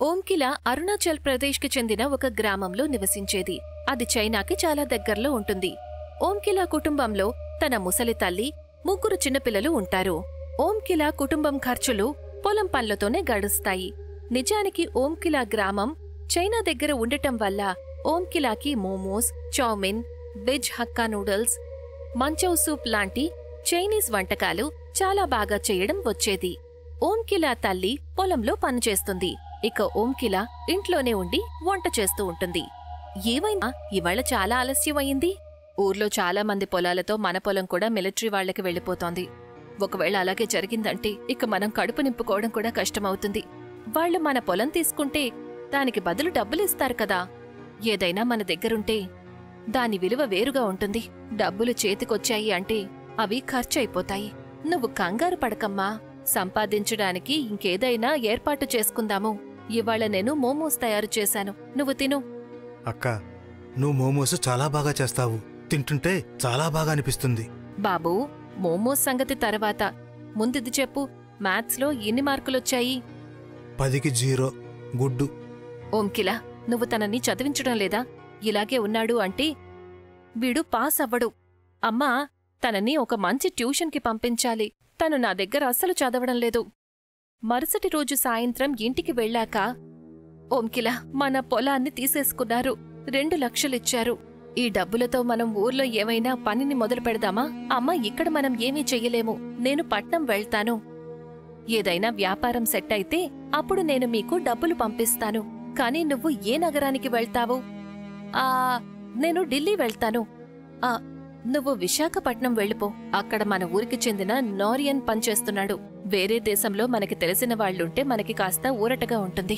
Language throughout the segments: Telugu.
ఓంకిల అరుణాచల్ ప్రదేశ్కి చెందిన ఒక గ్రామంలో నివసించేది అది చైనాకి చాలా దగ్గరలో ఉంటుంది ఓంకిల కుటుంబంలో తన ముసలి తల్లి ముగ్గురు చిన్నపిల్లలు ఉంటారు ఓంకిల కుటుంబం ఖర్చులు పొలం పనులతోనే గడుస్తాయి నిజానికి ఓంకిల గ్రామం చైనా దగ్గర ఉండటం వల్ల ఓంకిలాకి momos chow mein veg Hakka noodles manchow soup లాంటి చైనీస్ వంటకాలు చాలా బాగా చేయడం వచ్చేది ఓంకిలా తల్లి పొలంలో పనిచేస్తుంది ఇక ఓంకిల ఇంట్లోనే ఉండి వంట చేస్తూ ఉంటుంది ఏమైనా ఇవాళ చాలా ఆలస్యమైంది ఊర్లో చాలా మంది పొలాలతో మన పొలం కూడా మిలిటరీ వాళ్ళకి వెళ్ళిపోతోంది ఒకవేళ అలాగే జరిగిందంటే ఇక మనం కడుపు నింపుకోవడం కూడా కష్టమవుతుంది వాళ్ళు మన పొలం తీసుకుంటే దానికి బదులు డబ్బులు ఇస్తారు కదా ఏదైనా మన దగ్గరుంటే దాని విలువ వేరుగా ఉంటుంది డబ్బులు చేతికొచ్చాయి అంటే అవి ఖర్చయిపోతాయి నువ్వు కంగారు పడకమ్మా సంపాదించడానికి ఇంకేదైనా ఏర్పాటు చేసుకుందాము ఇవాళ నేను మోమోస్ తయారు చేశాను నువ్వు తిను అక్క నువ్వు మోమోస్ చాలా బాగా చేస్తావు తింటుంటే చాలా బాగా అనిపిస్తుంది బాబూ మోమోస్ సంగతి తర్వాత ముందిది చెప్పు మ్యాథ్స్లో ఎన్ని మార్కులొచ్చాయి పదికి జీరో గుడ్డు ఓంకిలా నువ్వు తనని చదివించడం లేదా ఇలాగే ఉన్నాడు అంటే వీడు పాస్ అవ్వడు అమ్మా తనని ఒక మంచి ట్యూషన్కి పంపించాలి తను నా దగ్గర అస్సలు చదవడం లేదు మరుసటి రోజు సాయంత్రం ఇంటికి వెళ్ళాక ఓంకిలా మన పొలాన్ని తీసేసుకున్నారు రెండు లక్షలిచ్చారు ఈ డబ్బులతో మనం ఊర్లో ఏమైనా పనిని మొదలు పెడదామా అమ్మ ఇక్కడ మనం ఏమీ చెయ్యలేము నేను పట్నం వెళ్తాను ఏదైనా వ్యాపారం సెట్ అయితే అప్పుడు నేను మీకు డబ్బులు పంపిస్తాను కానీ నువ్వు ఏ నగరానికి వెళ్తావు ఆ నేను ఢిల్లీ వెళ్తాను ఆ నువ్వు విశాఖపట్నం వెళ్ళిపో అక్కడ మన ఊరికి చెందిన నోరియన్ పనిచేస్తున్నాడు వేరే దేశంలో మనకి తెలిసిన వాళ్ళుంటే మనకి కాస్త ఊరటగా ఉంటుంది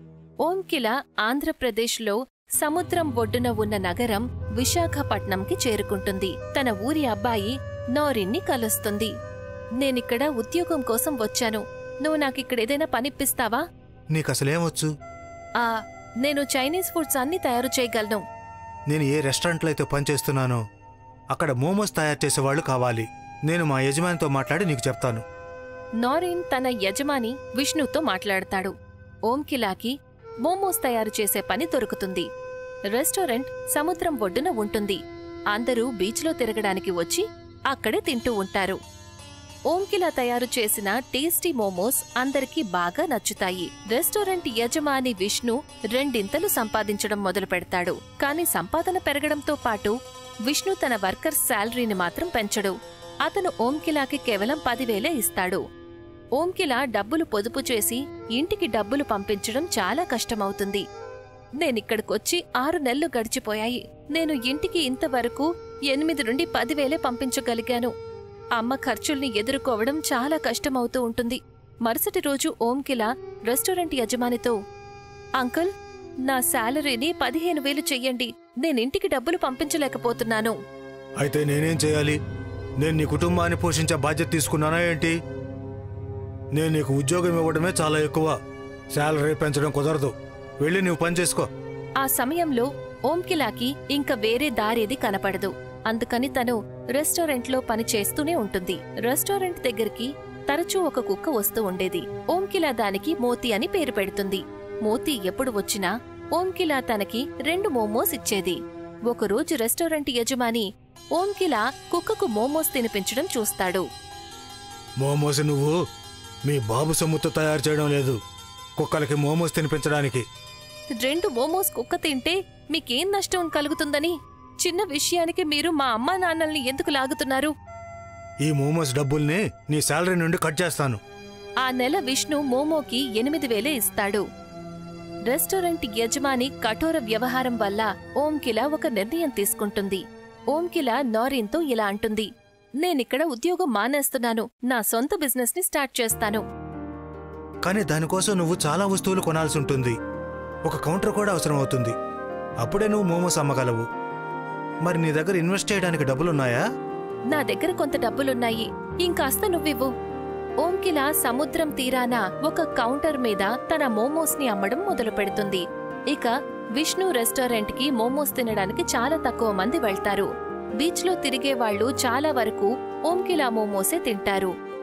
ఓంకిల ఆంధ్రప్రదేశ్లో సముద్రం ఒడ్డున ఉన్న నగరం విశాఖపట్నంకి చేరుకుంటుంది తన ఊరి అబ్బాయి నోరిన్ని కలుస్తుంది నేనిక్కడ ఉద్యోగం కోసం వచ్చాను నువ్వు నాకిక్కడ ఏదైనా పనిప్పిస్తావా నీకసలేమొచ్చు ఆ నేను చైనీస్ ఫుడ్స్ అన్ని తయారు చేయగలను నేను ఏ రెస్టారెంట్లో అయితే పనిచేస్తున్నానో అక్కడ మోమోస్ తయారు చేసేవాళ్ళు కావాలి నేను మా యజమానితో మాట్లాడి నీకు చెప్తాను నారిన్ తన యజమాని విష్ణుతో మాట్లాడతాడు ఓంకిలాకి మోమోస్ తయారు చేసే పని దొరుకుతుంది రెస్టారెంట్ సముద్రం ఒడ్డున ఉంటుంది అందరూ బీచ్లో తిరగడానికి వచ్చి అక్కడే తింటూ ఉంటారు ఓంకిలా తయారు చేసిన టేస్టీ మోమోస్ అందరికీ బాగా నచ్చుతాయి రెస్టారెంట్ యజమాని విష్ణు రెండింతలు సంపాదించడం మొదలు పెడతాడు కాని సంపాదన పెరగడంతో పాటు విష్ణు తన వర్కర్స్ శాలరీని మాత్రం పెంచడు అతను ఓంకిలాకి కేవలం పదివేలే ఇస్తాడు ఓంకిలా డబ్బులు పొదుపు చేసి ఇంటికి డబ్బులు పంపించడం చాలా కష్టమవుతుంది నేనిక్కడికొచ్చి ఆరు నెలలు గడిచిపోయాయి నేను ఇంటికి ఇంతవరకు ఎనిమిది నుండి పదివేలే పంపించగలిగాను అమ్మ ఖర్చుల్ని ఎదుర్కోవడం చాలా కష్టమవుతూ ఉంటుంది మరుసటి రోజు ఓంకిలా రెస్టారెంట్ యజమానితో అంకుల్ నా శాలరీని పదిహేను వేలు చెయ్యండి నేనింటికి డబ్బులు పంపించలేకపోతున్నాను అయితే నేనేం చేయాలి నేను నీ కుటుంబాన్ని పోషించే బాధ్యత తీసుకున్నానా ఏంటి నేను నీకు ఉద్యోగం ఇవ్వడమే చాలా ఎక్కువ శాలరీ పెంచడం కుదరదు వెళ్ళి నువ్వు పని చేసుకో ఆ సమయంలో ఓంకిలాకి ఇంక వేరే దారేది కనపడదు అందుకని తను రెస్టారెంట్లో పని చేస్తూనే ఉంటుంది రెస్టారెంట్ దగ్గరికి తరచూ ఒక కుక్క వస్తూ ఉండేది ఓంకిలా దానికి మోతి అని పేరు పెడుతుంది మోతి ఎప్పుడు వచ్చినా ఓంకిలా తనకి రెండు మోమోస్ ఇచ్చేది ఒకరోజు రెస్టారెంట్ యజమాని ఓంకిలా కుక్కకు మోమోస్ తినిపించడం చూస్తాడు మోమోస్ నువ్వు మీ బాబు సొమ్ముతో తయారు చేయడం లేదు కుక్కలకి మోమోస్ తినిపించడానికి రెండు మోమోస్ కుక్క తింటే మీకేం నష్టం కలుగుతుందని చిన్న విషయానికి మీరు మా అమ్మా నాన్నల్ని ఎందుకు లాగుతున్నారు ఈ మోమోస్ డబ్బుల్ని నీ శాలరీ నుండి కట్ చేస్తాను ఆ నెల విష్ణు మోమోకి ఎనిమిది వేలే ఇస్తాడు రెస్టారెంట్ యజమాని కఠోర వ్యవహారం వల్ల ఓంకిల ఒక నిర్ణయం తీసుకుంటుంది ఓంకిల నారిన్తో ఇలా అంటుంది నేనిక్కడ ఉద్యోగం మానేస్తున్నాను నా సొంత బిజినెస్ ని స్టార్ట్ చేస్తాను కానీ దానికోసం నువ్వు చాలా వస్తువులు కొనాల్సి ఉంటుంది ఒక కౌంటర్ కూడా అవసరం అవుతుంది అప్పుడే నువ్వు మోమోస్ అమ్మగలవు మరి నీ దగ్గర ఇన్వెస్ట్ చేయడానికి డబ్బులున్నాయా నా దగ్గర కొంత డబ్బులున్నాయి ఇంకాస్త నువ్వివ్వు ఓంకిల సముద్రం తీరాన ఒక కౌంటర్ మీద తన మోమోస్ ని అమ్మడం మొదలు పెడుతుంది ఇక విష్ణు రెస్టారెంట్ కి మోమోస్ తినడానికి చాలా తక్కువ మంది వెళ్తారు బీచ్ లో తిరిగే వాళ్ళు చాలా వరకు ఓంకిల మోమోసే తింటారు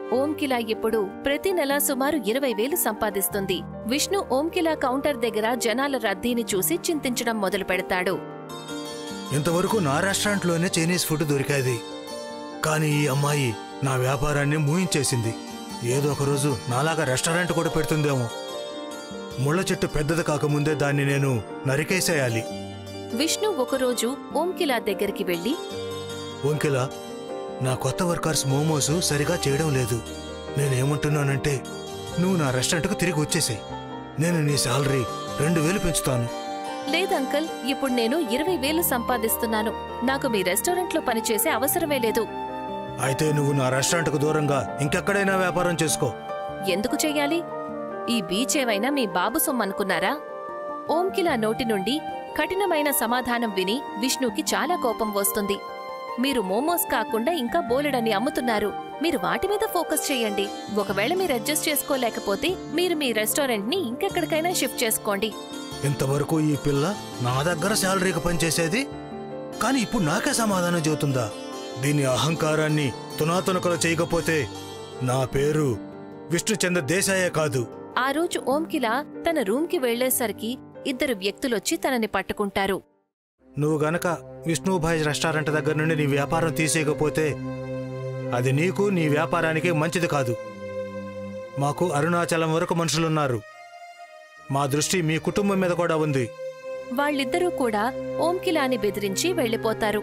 ఓంకిలా ఇప్పుడు ప్రతి నెల సుమారు ఇరవై వేలు సంపాదిస్తుంది విష్ణు ఓంకిలా కౌంటర్ దగ్గర జనాల రద్దీని చూసి చింతించడం మొదలు పెడతాడు ఇంతవరకు నా రెస్టారెంట్లోనే చైనీస్ ఫుడ్ దొరికేది కానీ ఈ అమ్మాయి నా వ్యాపారాన్ని మూయించేసింది ఏదో ఒక రోజు నాలాగా రెస్టారెంట్ కూడా పెడుతుందేమో ముళ్ళ చెట్టు పెద్దది కాకముందే దాన్ని నేను నరికేసేయాలి విష్ణు ఒకరోజు ఓంకిలా దగ్గరికి వెళ్లి వంకిల నా కొత్త వర్కర్స్ మోమోస్ సరిగా చేయడం లేదు నేనేమంటున్నానంటే నువ్వు నా రెస్టారెంట్కు తిరిగి వచ్చేసాయి నేను నీ శాలరీ రెండు వేలు పెంచుతాను లేదంకల్ ఇప్పుడు నేను ఇరవై వేలు సంపాదిస్తున్నాను నాకు మీ రెస్టారెంట్లో పనిచేసే అవసరమే లేదు అయితే నువ్వు నా రెస్టారెంట్కు దూరంగా ఇంకెక్కడైనా వ్యాపారం చేసుకో ఎందుకు చెయ్యాలి ఈ బీచ్ ఏమైనా మీ బాబు సొమ్మనుకున్నారా ఓంకిలా నోటి నుండి కఠినమైన సమాధానం విని విష్ణుకి చాలా కోపం వస్తుంది మీరు మోమోస్ కాకుండా ఇంకా బోలెడని అమ్ముతున్నారు మీరు వాటి మీద ఫోకస్ చేయండి ఒకవేళ మీరు అడ్జస్ట్ చేసుకోలేకపోతే మీరు మీ రెస్టారెంట్ ని ఇంకెక్కడికైనా షిఫ్ట్ చేసుకోండి ఇంతవరకు ఈ పిల్ల నా దగ్గర శాలరీకి పనిచేసేది కానీ ఇప్పుడు నాకే సమాధానం చెబుతుందా దీని అహంకారాన్ని తునాతునకలు చేయకపోతే నా పేరు విష్ణుచంద్ర దేశాయే కాదు ఆ రోజు ఓంకిలా తన రూమ్కి వెళ్లేసరికి ఇద్దరు వ్యక్తులొచ్చి తనని పట్టుకుంటారు నువ్వు గనక విష్ణుభాయ్ రెస్టారెంట్ దగ్గర నుండి నీ వ్యాపారం తీసేయకపోతే అది నీకు నీ వ్యాపారానికి మంచిది కాదు మాకు అరుణాచలం వరకు మనుషులున్నారు మా దృష్టి మీ కుటుంబం మీద కూడా ఉంది వాళ్ళిద్దరూ కూడా ఓంకిలాని బెదిరించి వెళ్ళిపోతారు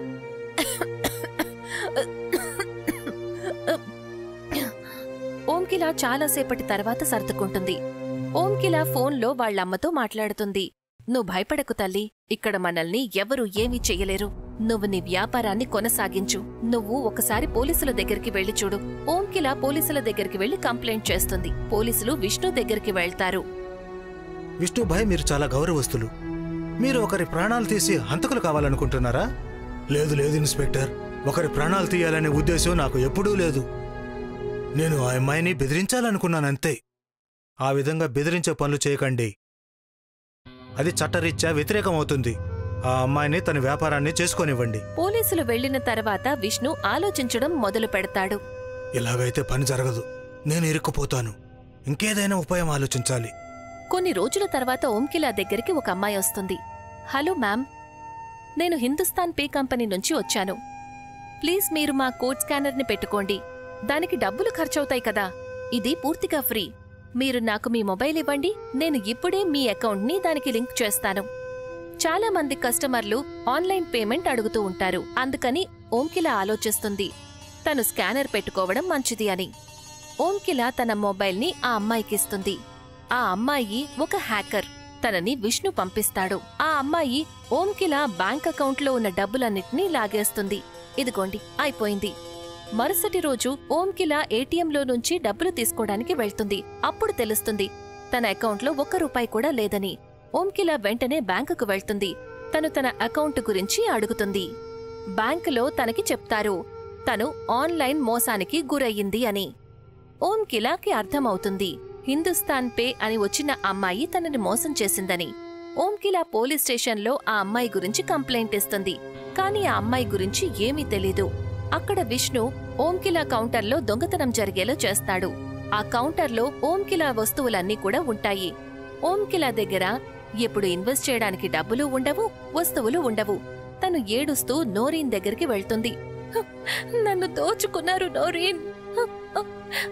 ఓంకిలా చాలాసేపటి తర్వాత సర్దుకుంటుంది ఓంకిలా ఫోన్లో వాళ్ళమ్మతో మాట్లాడుతుంది నువ్వు భయపడకు తల్లి ఇక్కడ మనల్ని ఎవరూ ఏమీ చెయ్యలేరు నువ్వు నీ వ్యాపారాన్ని కొనసాగించు నువ్వు ఒకసారి పోలీసుల దగ్గరికి వెళ్లి చూడు ఓంకిలా పోలీసుల దగ్గరికి వెళ్లి కంప్లైంట్ చేస్తుంది పోలీసులు విష్ణు దగ్గరికి వెళ్తారు విష్ణుభాయ్ మీరు చాలా గౌరవస్తులు మీరు ఒకరి ప్రాణాలు తీసి హంతకులు కావాలనుకుంటున్నారా లేదు లేదు ఇన్స్పెక్టర్ ఒకరి ప్రాణాలు తీయాలనే ఉద్దేశం నాకు ఎప్పుడూ లేదు నేను ఆ అమ్మాయిని బెదిరించాలనుకున్నానంతే ఆ విధంగా బెదిరించే పనులు చేయకండి అది చట్టరీత్యా వ్యతిరేకమవుతుంది ఆ అమ్మాయిని తన వ్యాపారాన్ని చేసుకోనివ్వండి పోలీసులు వెళ్లిన తర్వాత విష్ణు ఆలోచించడం మొదలు పెడతాడు ఇలాగైతే పని జరగదు నేను ఇరుక్కుపోతాను ఇంకేదైనా ఉపాయం ఆలోచించాలి కొన్ని రోజుల తర్వాత ఓంకిలా దగ్గరికి ఒక అమ్మాయి వస్తుంది హలో మ్యామ్ నేను హిందుస్థాన్ పే కంపెనీ నుంచి వచ్చాను ప్లీజ్ మీరు మా కోడ్ స్కానర్ని పెట్టుకోండి దానికి డబ్బులు ఖర్చవుతాయి కదా ఇది పూర్తిగా ఫ్రీ మీరు నాకు మీ మొబైల్ ఇవ్వండి నేను ఇప్పుడే మీ అకౌంట్ని దానికి లింక్ చేస్తాను చాలా మంది కస్టమర్లు ఆన్లైన్ పేమెంట్ అడుగుతూ ఉంటారు అందుకని ఓంకిలా ఆలోచిస్తుంది తను స్కానర్ పెట్టుకోవడం మంచిది అని ఓంకిలా తన మొబైల్ని ఆ అమ్మాయికిస్తుంది ఆ అమ్మాయి ఒక హ్యాకర్ తనని విష్ణు పంపిస్తాడు ఆ అమ్మాయి ఓంకిలా బ్యాంక్ అకౌంట్లో ఉన్న డబ్బులన్నిటినీ లాగేస్తుంది ఇదిగోండి అయిపోయింది మరుసటి రోజు ఓంకిలా ఏటీఎంలో నుంచి డబ్బులు తీసుకోవడానికి వెళ్తుంది అప్పుడు తెలుస్తుంది తన అకౌంట్లో ఒక్క రూపాయి కూడా లేదని ఓంకిలా వెంటనే బ్యాంకుకు వెళ్తుంది తను తన అకౌంట్ గురించి అడుగుతుంది బ్యాంకులో తనకి చెప్తారు తను ఆన్లైన్ మోసానికి గురయ్యింది అని ఓంకిలాకి అర్థమవుతుంది హిందుస్థాన్ పే అని వచ్చిన అమ్మాయి తనని మోసం చేసిందని ఓంకిలా పోలీస్ స్టేషన్లో ఆ అమ్మాయి గురించి కంప్లైంట్ ఇస్తుంది కానీ ఆ అమ్మాయి గురించి ఏమీ తెలీదు అక్కడ విష్ణు ఓంకిలా కౌంటర్లో దొంగతనం జరిగేలా చేస్తాడు ఆ కౌంటర్లో ఓంకిలా వస్తువులన్నీ కూడా ఉంటాయి ఓంకిలా దగ్గర ఎప్పుడు ఇన్వెస్ట్ చేయడానికి డబ్బులు ఉండవు వస్తువులు ఉండవు తను ఏడుస్తూ నోరీన్ దగ్గరికి వెళ్తుంది "హ, నన్ను దోచుకున్నారు నోరీన్ హ, హ."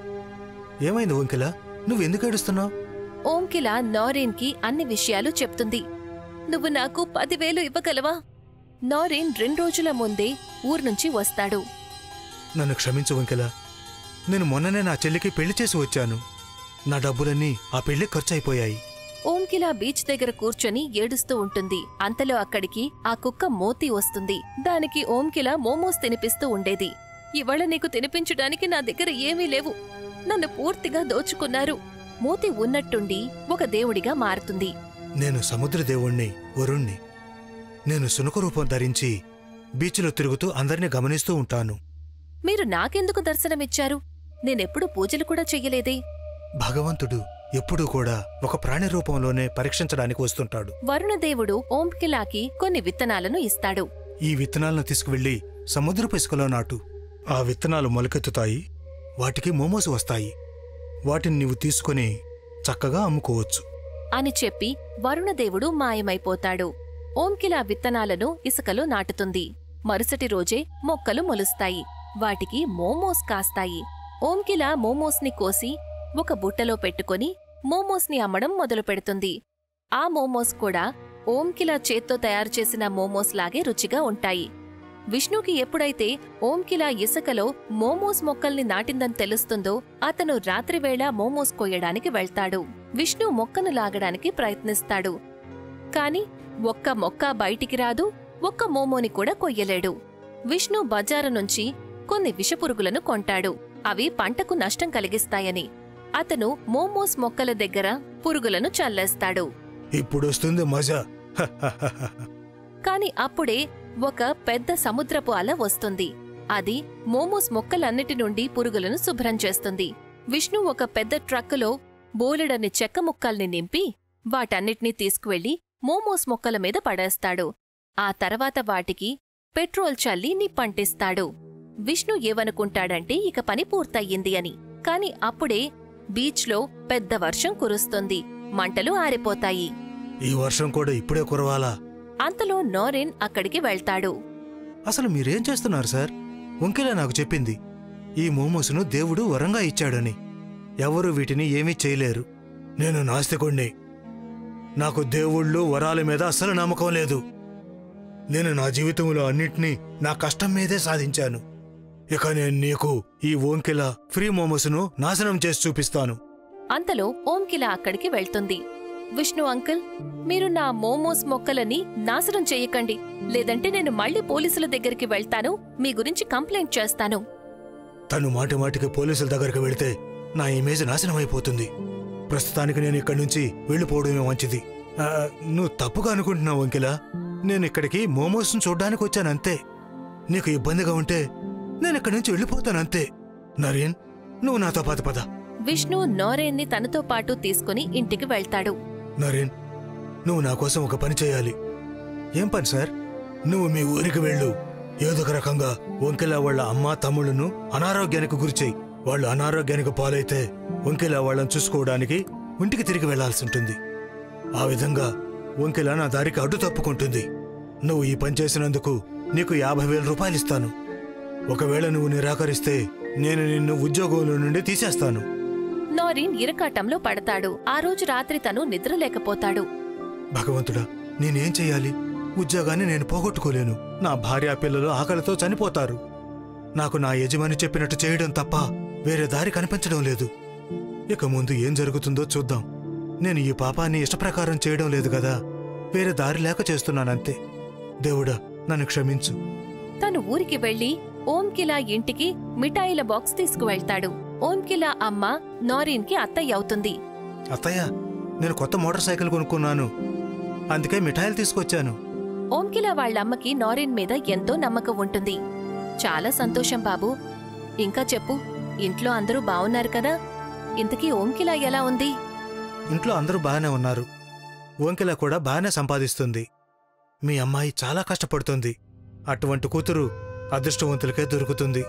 ఏమైంది వంకిల నువ్వు ఎందుకు ఏడుస్తున్నావు ఓంకిలా నోరీన్ కి అన్ని విషయాలు చెప్తుంది నువ్వు నాకు పదివేలు ఇవ్వగలవా నోరీన్ రెండు రోజుల ముందే ఊర్నుంచి వస్తాడు నన్ను క్షమించు వంకిల నేను మొన్ననే నా చెల్లికి పెళ్లి చేసి వచ్చాను నా డబ్బులన్నీ ఆ పెళ్లి ఖర్చు అయిపోయాయి ఓంకిలా బీచ్ దగ్గర కూర్చొని ఏడుస్తూ ఉంటుంది అంతలో అక్కడికి ఆ కుక్క మోతి వస్తుంది దానికి ఓంకిలా మోమోస్ తినిపిస్తూ ఉండేది ఇవాళ నీకు తినిపించడానికి నా దగ్గర ఏమీ లేవు నన్ను పూర్తిగా దోచుకున్నారు మోతి ఉన్నట్టుండి ఒక దేవుడిగా మారుతుంది నేను సముద్ర దేవుణ్ణి వరుణ్ణి నేను సునక రూపం ధరించి బీచ్లో తిరుగుతూ అందరినీ గమనిస్తూ ఉంటాను మీరు నాకెందుకు దర్శనమిచ్చారు నేనెప్పుడు పూజలు కూడా చెయ్యలేదే భగవంతుడు ఎప్పుడూ కూడా ఒక ప్రాణి రూపంలోనే పరీక్షించడానికి వస్తుంటాడు వరుణదేవుడు ఓంకిలాకి కొన్ని విత్తనాలను ఇస్తాడు ఈ విత్తనాలను తీసుకువెళ్లి సముద్రపు ఇసుకలో నాటు ఆ విత్తనాలు మొలకెత్తుతాయి వాటికి మోమోస్ వస్తాయి వాటిని నీవు తీసుకొని చక్కగా అమ్ముకోవచ్చు అని చెప్పి వరుణదేవుడు మాయమైపోతాడు ఓంకిలా విత్తనాలను ఇసుకలో నాటుతుంది మరుసటి రోజే మొక్కలు మొలుస్తాయి వాటికి మోమోస్ కాస్తాయి ఓంకిలా మోమోస్ని కోసి ఒక బుట్టలో పెట్టుకొని మోమోస్ని అమ్మడం మొదలు పెడుతుంది ఆ మోమోస్ కూడా ఓంకిలా చేత్తో తయారు చేసిన మోమోస్ లాగే రుచిగా ఉంటాయి విష్ణుకి ఎప్పుడైతే ఓంకిలా ఇసుకలో మోమోస్ మొక్కల్ని నాటిందని తెలుస్తుందో అతను రాత్రివేళ మోమోస్ కొయ్యడానికి వెళ్తాడు విష్ణు మొక్కను లాగడానికి ప్రయత్నిస్తాడు కాని ఒక్క మొక్క బయటికి రాదు ఒక్క మోమోని కూడా కొయ్యలేడు విష్ణు బజారు నుంచి కొన్ని విషపురుగులను కొంటాడు అవి పంటకు నష్టం కలిగిస్తాయని అతను మోమోస్ మొక్కల దగ్గర పురుగులను చల్లేస్తాడు ఇప్పుడొస్తుంది మజా కాని అప్పుడే ఒక పెద్ద సముద్రపు అల వస్తుంది అది మోమోస్ మొక్కలన్నిటి నుండి పురుగులను శుభ్రం చేస్తుంది విష్ణు ఒక పెద్ద ట్రక్కులో బోలెడన్ని చెక్క ముక్కల్ని నింపి వాటన్నిటినీ తీసుకువెళ్లి మోమోస్ మొక్కల మీద పడేస్తాడు ఆ తర్వాత వాటికి పెట్రోల్ చల్లి నిప్పంటిస్తాడు విష్ణు ఏమనుకుంటాడంటే ఇక పని పూర్తయింది అని కాని అప్పుడే బీచ్లో పెద్ద వర్షం కురుస్తుంది మంటలు ఆరిపోతాయి ఈ వర్షం కూడా ఇప్పుడే కురవాలా అంతలో నోరెన్ అక్కడికి వెళ్తాడు అసలు మీరేం చేస్తున్నారు సార్ వంకిలా నాకు చెప్పింది ఈ మోమోసును దేవుడు వరంగా ఇచ్చాడని ఎవరు వీటిని ఏమీ చేయలేరు నేను నాస్తికుణ్ణి నాకు దేవుళ్ళు వరాల మీద అస్సలు నమ్మకం లేదు నేను నా జీవితంలో అన్నిటినీ నా కష్టం మీదే సాధించాను ఇక నేను నీకు ఈ ఓంకిల ఫ్రీ మోమోసును నాశనం చేసి చూపిస్తాను అంతలో ఓంకిల అక్కడికి వెళ్తుంది విష్ణు అంకుల్ మీరు నా మోమోస్ మొక్కలని నాశనం చెయ్యకండి లేదంటే నేను మళ్ళీ పోలీసుల దగ్గరికి వెళ్తాను మీ గురించి కంప్లైంట్ చేస్తాను తను మాటి మాటికి పోలీసుల దగ్గరికి వెళితే నా ఇమేజ్ నాశనం అయిపోతుంది ప్రస్తుతానికి నేను ఇక్కడి నుంచి వెళ్ళిపోవడమే మంచిది ఆ, నువ్వు తప్పుగా అనుకుంటున్నావు వంకిల నేను ఇక్కడికి మోమోస్ను చూడ్డానికి వచ్చానంతే నీకు ఇబ్బందిగా ఉంటే నేను ఇక్కడి నుంచి వెళ్ళిపోతానంతే నరేన్ నువ్వు నాతో పాటు పద విష్ణు నోరేన్ని తనతో పాటు తీసుకుని ఇంటికి వెళ్తాడు నరేన్ నువ్వు నా కోసం ఒక పని చేయాలి ఏం పని సార్ నువ్వు మీ ఊరికి వెళ్ళు ఏదో ఒక రకంగా వంకిల వాళ్ళ అమ్మ తమ్ముళ్ళను అనారోగ్యానికి గురిచేయి వాళ్ళు అనారోగ్యానికి పాలైతే వంకిల వాళ్ళని చూసుకోవడానికి ఇంటికి తిరిగి వెళ్లాల్సి ఉంటుంది ఆ విధంగా వంకిల నా దారికి అడ్డు తప్పుకుంటుంది నువ్వు ఈ పని చేసినందుకు నీకు యాభై వేల రూపాయలు ఇస్తాను ఒకవేళ నువ్వు నిరాకరిస్తే నేను నిన్ను ఉద్యోగంలో నుండి తీసేస్తాను నోరిన్ ఇరకాటంలో పడతాడు ఆ రోజు రాత్రి తను నిద్రలేకపోతాడు భగవంతుడా నేనేం చెయ్యాలి ఉద్యోగాన్ని నేను పోగొట్టుకోలేను నా భార్య పిల్లలు ఆకలితో చనిపోతారు నాకు నా యజమాని చెప్పినట్టు చేయడం తప్ప వేరే దారి కనిపించడం లేదు ఇక ముందు ఏం జరుగుతుందో చూద్దాం నేను ఈ పాపాన్ని ఇష్టప్రకారం చేయడం లేదు కదా వేరే దారి లేక చేస్తున్నానంతే దేవుడా నన్ను క్షమించు తను ఊరికి వెళ్లి ఓంకిలా ఇంటికి మిఠాయిల బాక్స్ తీసుకువెళ్తాడు ఓంకిలా అమ్మ నోరిన్కి అత్తయ్య అవుతుంది అత్తయ్య నేను కొత్త మోటార్ సైకిల్ కొనుక్కున్నాను అందుకే మిఠాయిలు తీసుకొచ్చాను ఓంకిలా వాళ్ళమ్మకి నోరిన్ మీద ఎంతో నమ్మకం ఉంటుంది చాలా సంతోషం బాబు ఇంకా చెప్పు ఇంట్లో అందరూ బావున్నారు కదా ఇంతకీ ఓంకిలా ఎలా ఉంది ఇంట్లో అందరూ బాగానే ఉన్నారు ఓంకిల కూడా బాగానే సంపాదిస్తుంది మీ అమ్మాయి చాలా కష్టపడుతుంది అటువంటి కూతురు అదృష్టవంతులకే దొరుకుతుంది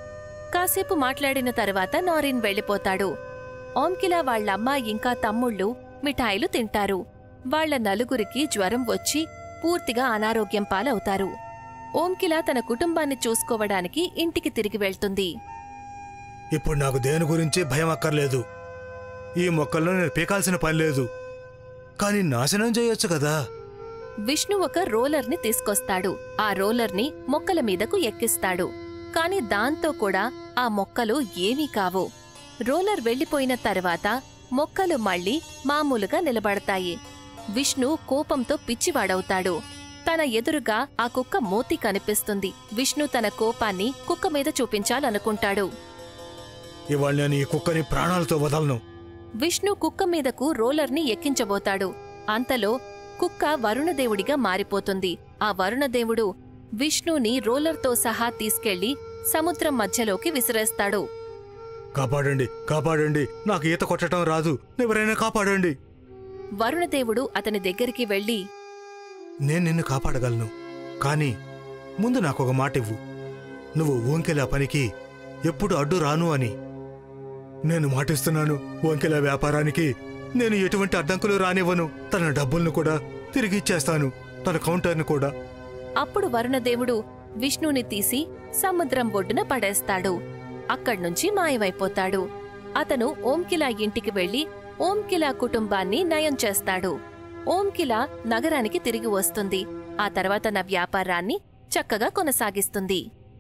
కాసేపు మాట్లాడిన తర్వాత నోరిన్ వెళ్ళిపోతాడు ఓంకిలా వాళ్ళమ్మ ఇంకా తమ్ముళ్ళు మిఠాయిలు తింటారు వాళ్ళ నలుగురికి జ్వరం వచ్చి పూర్తిగా అనారోగ్యం పాలవుతారు ఓంకిలా తన కుటుంబాన్ని చూసుకోవడానికి ఇంటికి తిరిగి వెళ్తుంది ఇప్పుడు నాకు దేని గురించి భయం అక్కర్లేదు ఈ మొక్కల్లో నేను పీకాల్సిన పని లేదు కానీ నాశనం చేయొచ్చు కదా విష్ణు ఒక రోలర్ని తీసుకొస్తాడు ఆ రోలర్ని మొక్కల మీదకు ఎక్కిస్తాడు కాని దాంతో కూడా ఆ మొక్కలు ఏమీ కావు రోలర్ వెళ్ళిపోయిన తర్వాత మొక్కలు మళ్ళీ మామూలుగా నిలబడతాయి విష్ణు కోపంతో పిచ్చివాడవుతాడు తన ఎదురుగా ఆ కుక్క మోతి కనిపిస్తుంది విష్ణు తన కోపాన్ని కుక్క మీద చూపించాలనుకుంటాడు ఇవాళ నేను ఈ కుక్కని ప్రాణాలతో వదలను విష్ణు కుక్క మీదకు రోలర్ని ఎక్కించబోతాడు అంతలో కుక్క వరుణదేవుడిగా మారిపోతుంది ఆ వరుణదేవుడు విష్ణుని రోలర్తో సహా తీసుకెళ్లి సముద్రం మధ్యలోకి విసిరేస్తాడు కాపాడండి కాపాడండి నాకు ఈత కొట్టడం రాదు ఎవరైనా కాపాడండి వరుణదేవుడు అతని దగ్గరికి వెళ్లి నేను నిన్ను కాపాడగలను కానీ ముందు నాకు ఒక మాట ఇవ్వు నువ్వు ఊంకెలా పనికి ఎప్పుడు అడ్డు రాను అని నేను మాటిస్తున్నాను వంకెల వ్యాపారానికి నేను ఎటువంటి అడ్డంకులు రానివ్వను తన డబ్బులను కూడా తిరిగి ఇచ్చేస్తాను తన కౌంటర్ని కూడా అప్పుడు వరుణదేవుడు విష్ణుని తీసి సముద్రం ఒడ్డున పడేస్తాడు అక్కడ్నుంచి మాయమైపోతాడు అతను ఓంకిలా ఇంటికి వెళ్లి ఓంకిలా కుటుంబాన్ని నయం చేస్తాడు ఓంకిలా నగరానికి తిరిగి వస్తుంది ఆ తర్వాత తన వ్యాపారాన్ని చక్కగా కొనసాగిస్తుంది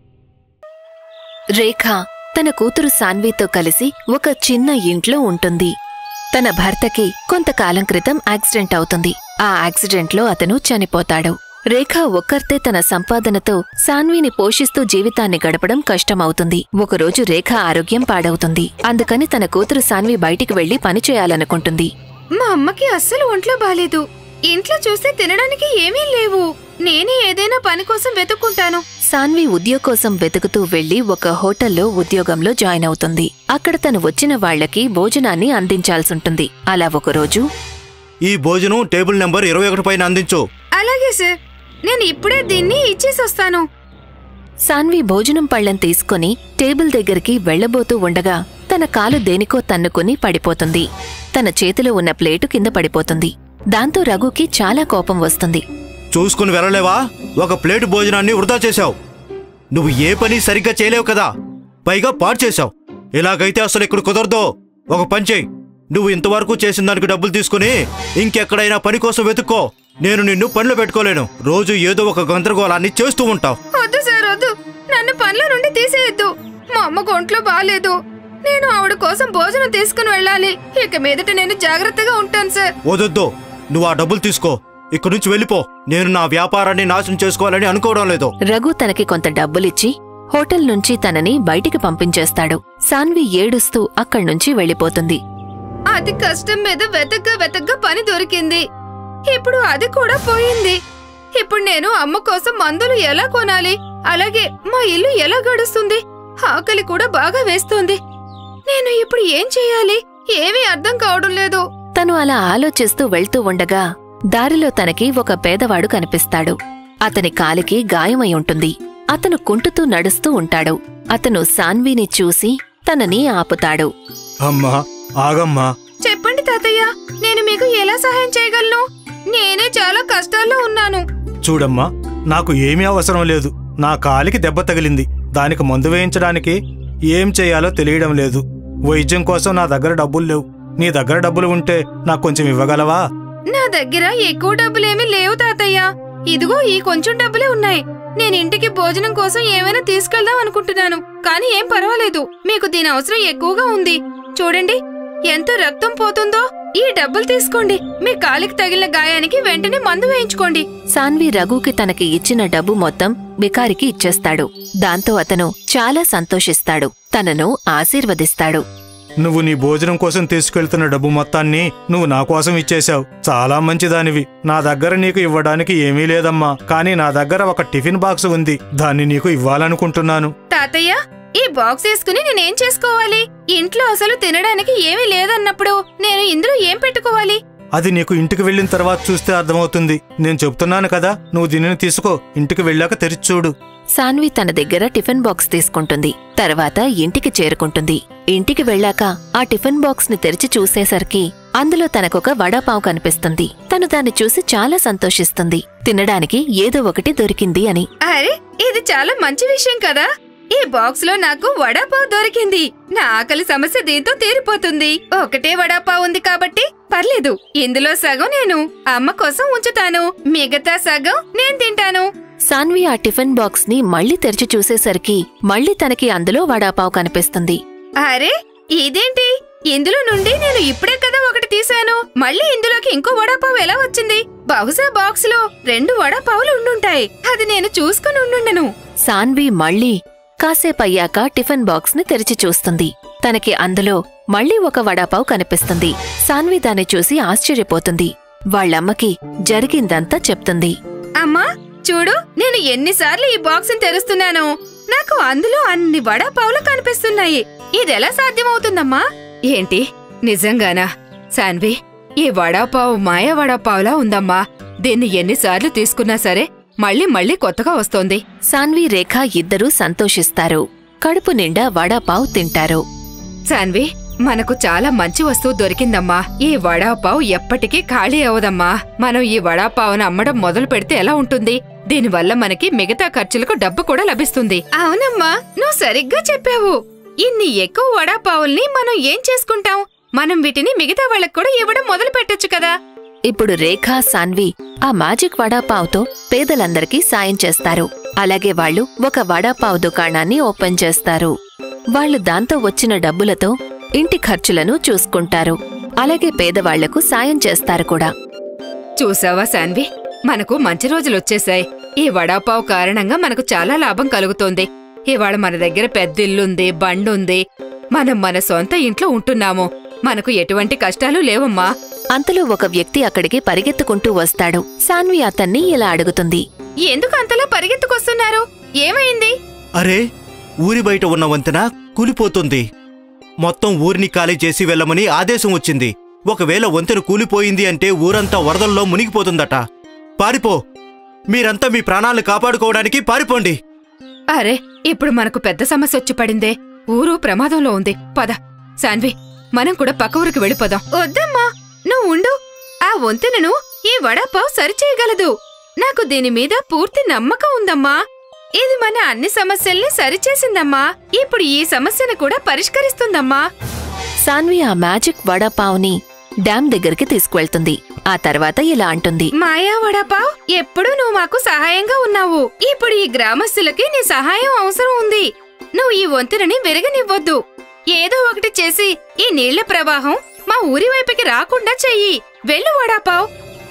రేఖ తన కూతురు సాన్వితో కలిసి ఒక చిన్న ఇంట్లో ఉంటుంది తన భర్తకి కొంతకాలం క్రితం యాక్సిడెంట్ అవుతుంది ఆ యాక్సిడెంట్లో అతను చనిపోతాడు రేఖ ఒక్కర్తే తన సంపాదనతో సాన్విని పోషిస్తూ జీవితాన్ని గడపడం కష్టమవుతుంది ఒకరోజు రేఖ ఆరోగ్యం పాడవుతుంది అందుకని తన కూతురు సాన్వి బయటికి వెళ్లి పని చేయాలనుకుంటుంది మా అమ్మకి అస్సలు ఒంట్లో బాలేదు ఇంట్లో చూస్తే తినడానికి ఏమీ లేవు నేనే ఏదైనా పని కోసం వెతుక్కుంటాను సాన్వి ఉద్యోగం కోసం వెతుకుతూ వెళ్లి ఒక హోటల్లో ఉద్యోగంలో జాయిన్ అవుతుంది అక్కడ తను వచ్చిన వాళ్లకి భోజనాన్ని అందించాల్సుంటుంది అలా ఒకరోజు ఈ భోజనం టేబుల్ నెంబర్ ఇరవై ఒకటి పైన అందించు అలాగే సార్ నేను ఇప్పుడే దీన్ని ఇచ్చేసొస్తాను సాన్వి భోజనం పళ్ళెం తీసుకుని టేబుల్ దగ్గరికి వెళ్లబోతూ ఉండగా తన కాలు దేనికో తన్నుకుని పడిపోతుంది తన చేతిలో ఉన్న ప్లేటు కింద పడిపోతుంది దాంతో రఘుకి చాలా కోపం వస్తుంది చూసుకుని వెళ్ళలేవా ఒక ప్లేట్ భోజనాన్ని వృధా చేశావు నువ్వు ఏ పని సరిగ్గా చేయలేవు కదా పైగా పాడు చేశావు ఇలాగైతే అసలు ఇక్కడ కుదరదు ఒక పని చేయి నువ్వు ఇంతవరకు చేసిన దానికి డబ్బులు తీసుకుని ఇంకెక్కడైనా పని కోసం వెతుక్కో నేను నిన్ను పనిలో పెట్టుకోలేను రోజు ఏదో ఒక గందరగోళాన్ని చేస్తూ ఉంటావు వద్దు సార్ వద్దు నన్ను పనుల నుండి తీసేయొద్దు మా అమ్మకు ఒంట్లో బాలేదు నేను ఆవిడ కోసం భోజనం తీసుకుని వెళ్ళాలి ఇక మీదట నేను జాగ్రత్తగా ఉంటాను సార్ వదొద్దు నువ్వు ఆ డబ్బులు తీసుకో ఇక్కడి నుంచి వెళ్ళిపో నేను నా వ్యాపారాన్ని నాశనం చేసుకోవాలని అనుకోవడం లేదు రఘు తనకి కొంత డబ్బులిచ్చి హోటల్ నుంచి తనని బయటికి పంపించేస్తాడు సాన్వి ఏడుస్తూ అక్కడ్నుంచి వెళ్ళిపోతుంది అది కష్టం మీద వెతగ్గా వెతగ్గా పని దొరికింది ఇప్పుడు అది కూడా పోయింది ఇప్పుడు నేను అమ్మ కోసం మందులు ఎలా కొనాలి అలాగే మా ఇల్లు ఎలా గడుస్తుంది ఆకలి కూడా బాగా వేస్తుంది నేను ఇప్పుడు ఏం చేయాలి ఏమీ అర్థం కావడం లేదు తను అలా ఆలోచిస్తూ వెళ్తూ ఉండగా దారిలో తనకి ఒక పేదవాడు కనిపిస్తాడు అతని కాలికి గాయమై ఉంటుంది అతను కుంటుతూ నడుస్తూ ఉంటాడు అతను సాన్విని చూసి తనని ఆపుతాడు అమ్మా ఆగమ్మా చెప్పండి తాతయ్య నేను మీకు ఎలా సహాయం చేయగలను నేనే చాలా కష్టాల్లో ఉన్నాను చూడమ్మా నాకు ఏమీ అవసరం లేదు నా కాలికి దెబ్బ తగిలింది దానికి మందు వేయించడానికి ఏం చేయాలో తెలియడం లేదు వైద్యం కోసం నా దగ్గర డబ్బులు లేవు నీ దగ్గర డబ్బులు ఉంటే నాకు కొంచెం ఇవ్వగలవా నా దగ్గర ఎక్కువ డబ్బులేమీ లేవు తాతయ్య ఇదిగో ఈ కొంచెం డబ్బులే ఉన్నాయి నేను ఇంటికి భోజనం కోసం ఏమైనా తీసుకెళ్దాం అనుకుంటున్నాను కానీ ఏం పర్వాలేదు మీకు దీని అవసరం ఎక్కువగా ఉంది చూడండి ఎంత రక్తం పోతుందో ఈ డబ్బులు తీసుకోండి మీ కాలికి తగిలిన గాయానికి వెంటనే మందు వేయించుకోండి సాన్వి రఘుకి తనకి ఇచ్చిన డబ్బు మొత్తం బికారికి ఇచ్చేస్తాడు దాంతో అతను చాలా సంతోషిస్తాడు తనను ఆశీర్వదిస్తాడు నువ్వు నీ భోజనం కోసం తీసుకెళ్తున్న డబ్బు మొత్తాన్ని నువ్వు నా కోసం ఇచ్చేశావు చాలా మంచిదానివి నా దగ్గర నీకు ఇవ్వడానికి ఏమీ లేదమ్మా కానీ నా దగ్గర ఒక టిఫిన్ బాక్స్ ఉంది దాన్ని నీకు ఇవ్వాలనుకుంటున్నాను తాతయ్య ఈ బాక్స్ వేసుకుని నేనేం చేసుకోవాలి ఇంట్లో అసలు తినడానికి ఏమీ లేదన్నప్పుడు నేను ఇందులో ఏం పెట్టుకోవాలి అది నీకు ఇంటికి వెళ్ళిన తర్వాత చూస్తే అర్థమవుతుంది నేను చెప్తున్నాను కదా నువ్వు దీనిని తీసుకో ఇంటికి వెళ్ళాక తెరిచి చూడు సాన్వి తన దగ్గర టిఫిన్ బాక్స్ తీసుకుంటుంది తర్వాత ఇంటికి చేరుకుంటుంది ఇంటికి వెళ్ళాక ఆ టిఫిన్ బాక్స్ ని తెరిచి చూసేసరికి అందులో తనకొక వడాపావు కనిపిస్తుంది తను దాన్ని చూసి చాలా సంతోషిస్తుంది తినడానికి ఏదో ఒకటి దొరికింది అని అరే ఇది చాలా మంచి విషయం కదా ఈ బాక్స్ లో నాకు వడాపావ్ దొరికింది నా ఆకలి సమస్య దీంతో తీరిపోతుంది ఒకటే వడాపావ్ ఉంది కాబట్టి పర్లేదు ఇందులో సగం నేను అమ్మ కోసం ఉంచుతాను మిగతా సగం నేను తింటాను సాన్వి ఆ టిఫిన్ బాక్స్ ని మళ్ళీ తెరిచి చూసేసరికి మళ్ళీ తనకి అందులో వడాపావు కనిపిస్తుంది అరే ఇదేంటి ఇందులో నుండి నేను ఇప్పుడే కదా ఒకటి తీశాను మళ్ళీ ఇందులోకి ఇంకో వడాపావు ఎలా వచ్చింది బహుశా బాక్స్ లో రెండు వడాపావులు ఉండుంటాయి అది నేను చూసుకుని ఉండుండను సాన్వి మళ్ళీ కాసేపయ్యాక టిఫిన్ బాక్స్ ని తెరిచి చూస్తుంది తనకి అందులో మళ్ళీ ఒక వడాపావు కనిపిస్తుంది సాన్వి దాన్ని చూసి ఆశ్చర్యపోతుంది వాళ్ళమ్మకి జరిగిందంతా చెప్తుంది అమ్మా చూడు నేను ఎన్నిసార్లు ఈ బాక్స్ తెరుస్తున్నాను నాకు అందులో అన్ని వడాపావులు కనిపిస్తున్నాయి ఇదెలా సాధ్యమవుతుందమ్మా ఏంటి నిజంగానా సాన్వి ఈ వడాపావు మాయా వడాపావులా ఉందమ్మా దీన్ని ఎన్నిసార్లు తీసుకున్నా సరే మళ్ళీ మళ్ళీ కొత్తగా వస్తోంది సాన్వి రేఖ ఇద్దరూ సంతోషిస్తారు కడుపు నిండా వడాపావు తింటారు సాన్వి మనకు చాలా మంచి వస్తువు దొరికిందమ్మా ఈ వడాపావ్ ఎప్పటికీ ఖాళీ అవదమ్మా మనం ఈ వడాపావును అమ్మడం మొదలు పెడితే ఎలా ఉంటుంది దీనివల్ల మనకి మిగతా ఖర్చులకు డబ్బు కూడా లభిస్తుంది అవునమ్మా నువ్వు సరిగ్గా చెప్పావు ఇన్ని ఎక్కువ వడాపావుల్ని మనం ఏం చేసుకుంటాం మనం వీటిని మిగతా వాళ్ళకు కూడా ఇవ్వడం మొదలు పెట్టొచ్చు కదా ఇప్పుడు రేఖా సాన్వి ఆ మ్యాజిక్ వడాపావ్తో పేదలందరికీ సాయం చేస్తారు అలాగే వాళ్ళు ఒక వడాపావ్ దుకాణాన్ని ఓపెన్ చేస్తారు వాళ్ళు దాంతో వచ్చిన డబ్బులతో ఇంటి ఖర్చులను చూసుకుంటారు అలాగే పేదవాళ్లకు సాయం చేస్తారు కూడా చూసావా సాన్వి మనకు మంచి రోజులు వచ్చేసాయి ఈ వడాపావ్ కారణంగా మనకు చాలా లాభం కలుగుతోంది ఇవాళ మన దగ్గర పెద్ద ఇల్లుంది బండుంది మనం మన సొంత ఇంట్లో ఉంటున్నాము మనకు ఎటువంటి కష్టాలు లేవమ్మా అంతలో ఒక వ్యక్తి అక్కడికి పరిగెత్తుకుంటూ వస్తాడు సాన్వి అతన్ని ఇలా అడుగుతుంది ఎందుకు అంతలా పరిగెత్తుకొస్తున్నారు ఏమైంది అరే ఊరి బయట ఉన్న వంతెన కూలిపోతుంది మొత్తం ఊరిని ఖాళీ చేసి వెళ్ళమని ఆదేశం వచ్చింది ఒకవేళ వంతెన కూలిపోయింది అంటే ఊరంతా వరదల్లో మునిగిపోతుందట పారిపో మీరంతా మీ ప్రాణాలను కాపాడుకోవడానికి పారిపోండి అరే ఇప్పుడు మనకు పెద్ద సమస్య వచ్చి పడిందే ఊరు ప్రమాదంలో ఉంది పద సాన్వి మనం కూడా పక్క ఊరికి వెళ్ళిపోదాం వద్దమ్మా నువ్వు ఉండు ఆ వంతెనను ఈ వడాపావ్ సరిచేయగలదు నాకు దీని మీద పూర్తి నమ్మకం ఉందమ్మా ఇది మన అన్ని సమస్యల్ని సరిచేసిందమ్మా ఇప్పుడు ఈ సమస్యను కూడా పరిష్కరిస్తుందమ్మా సాన్వి ఆ మ్యాజిక్ వడాపావ్ని డ్యామ్ దగ్గరికి తీసుకువెళ్తుంది ఆ తర్వాత ఇలా అంటుంది మాయా వడాపావ్ ఎప్పుడూ నువ్వు మాకు సహాయంగా ఉన్నావు ఇప్పుడు ఈ గ్రామస్తులకి నీ సహాయం అవసరం ఉంది నువ్వు ఈ వంతెనని విరగనివ్వొద్దు ఏదో ఒకటి చేసి ఈ నీళ్ల ప్రవాహం మా ఊరి వైపుకి రాకుండా చెయ్యి వెళ్ళు వడాపావ్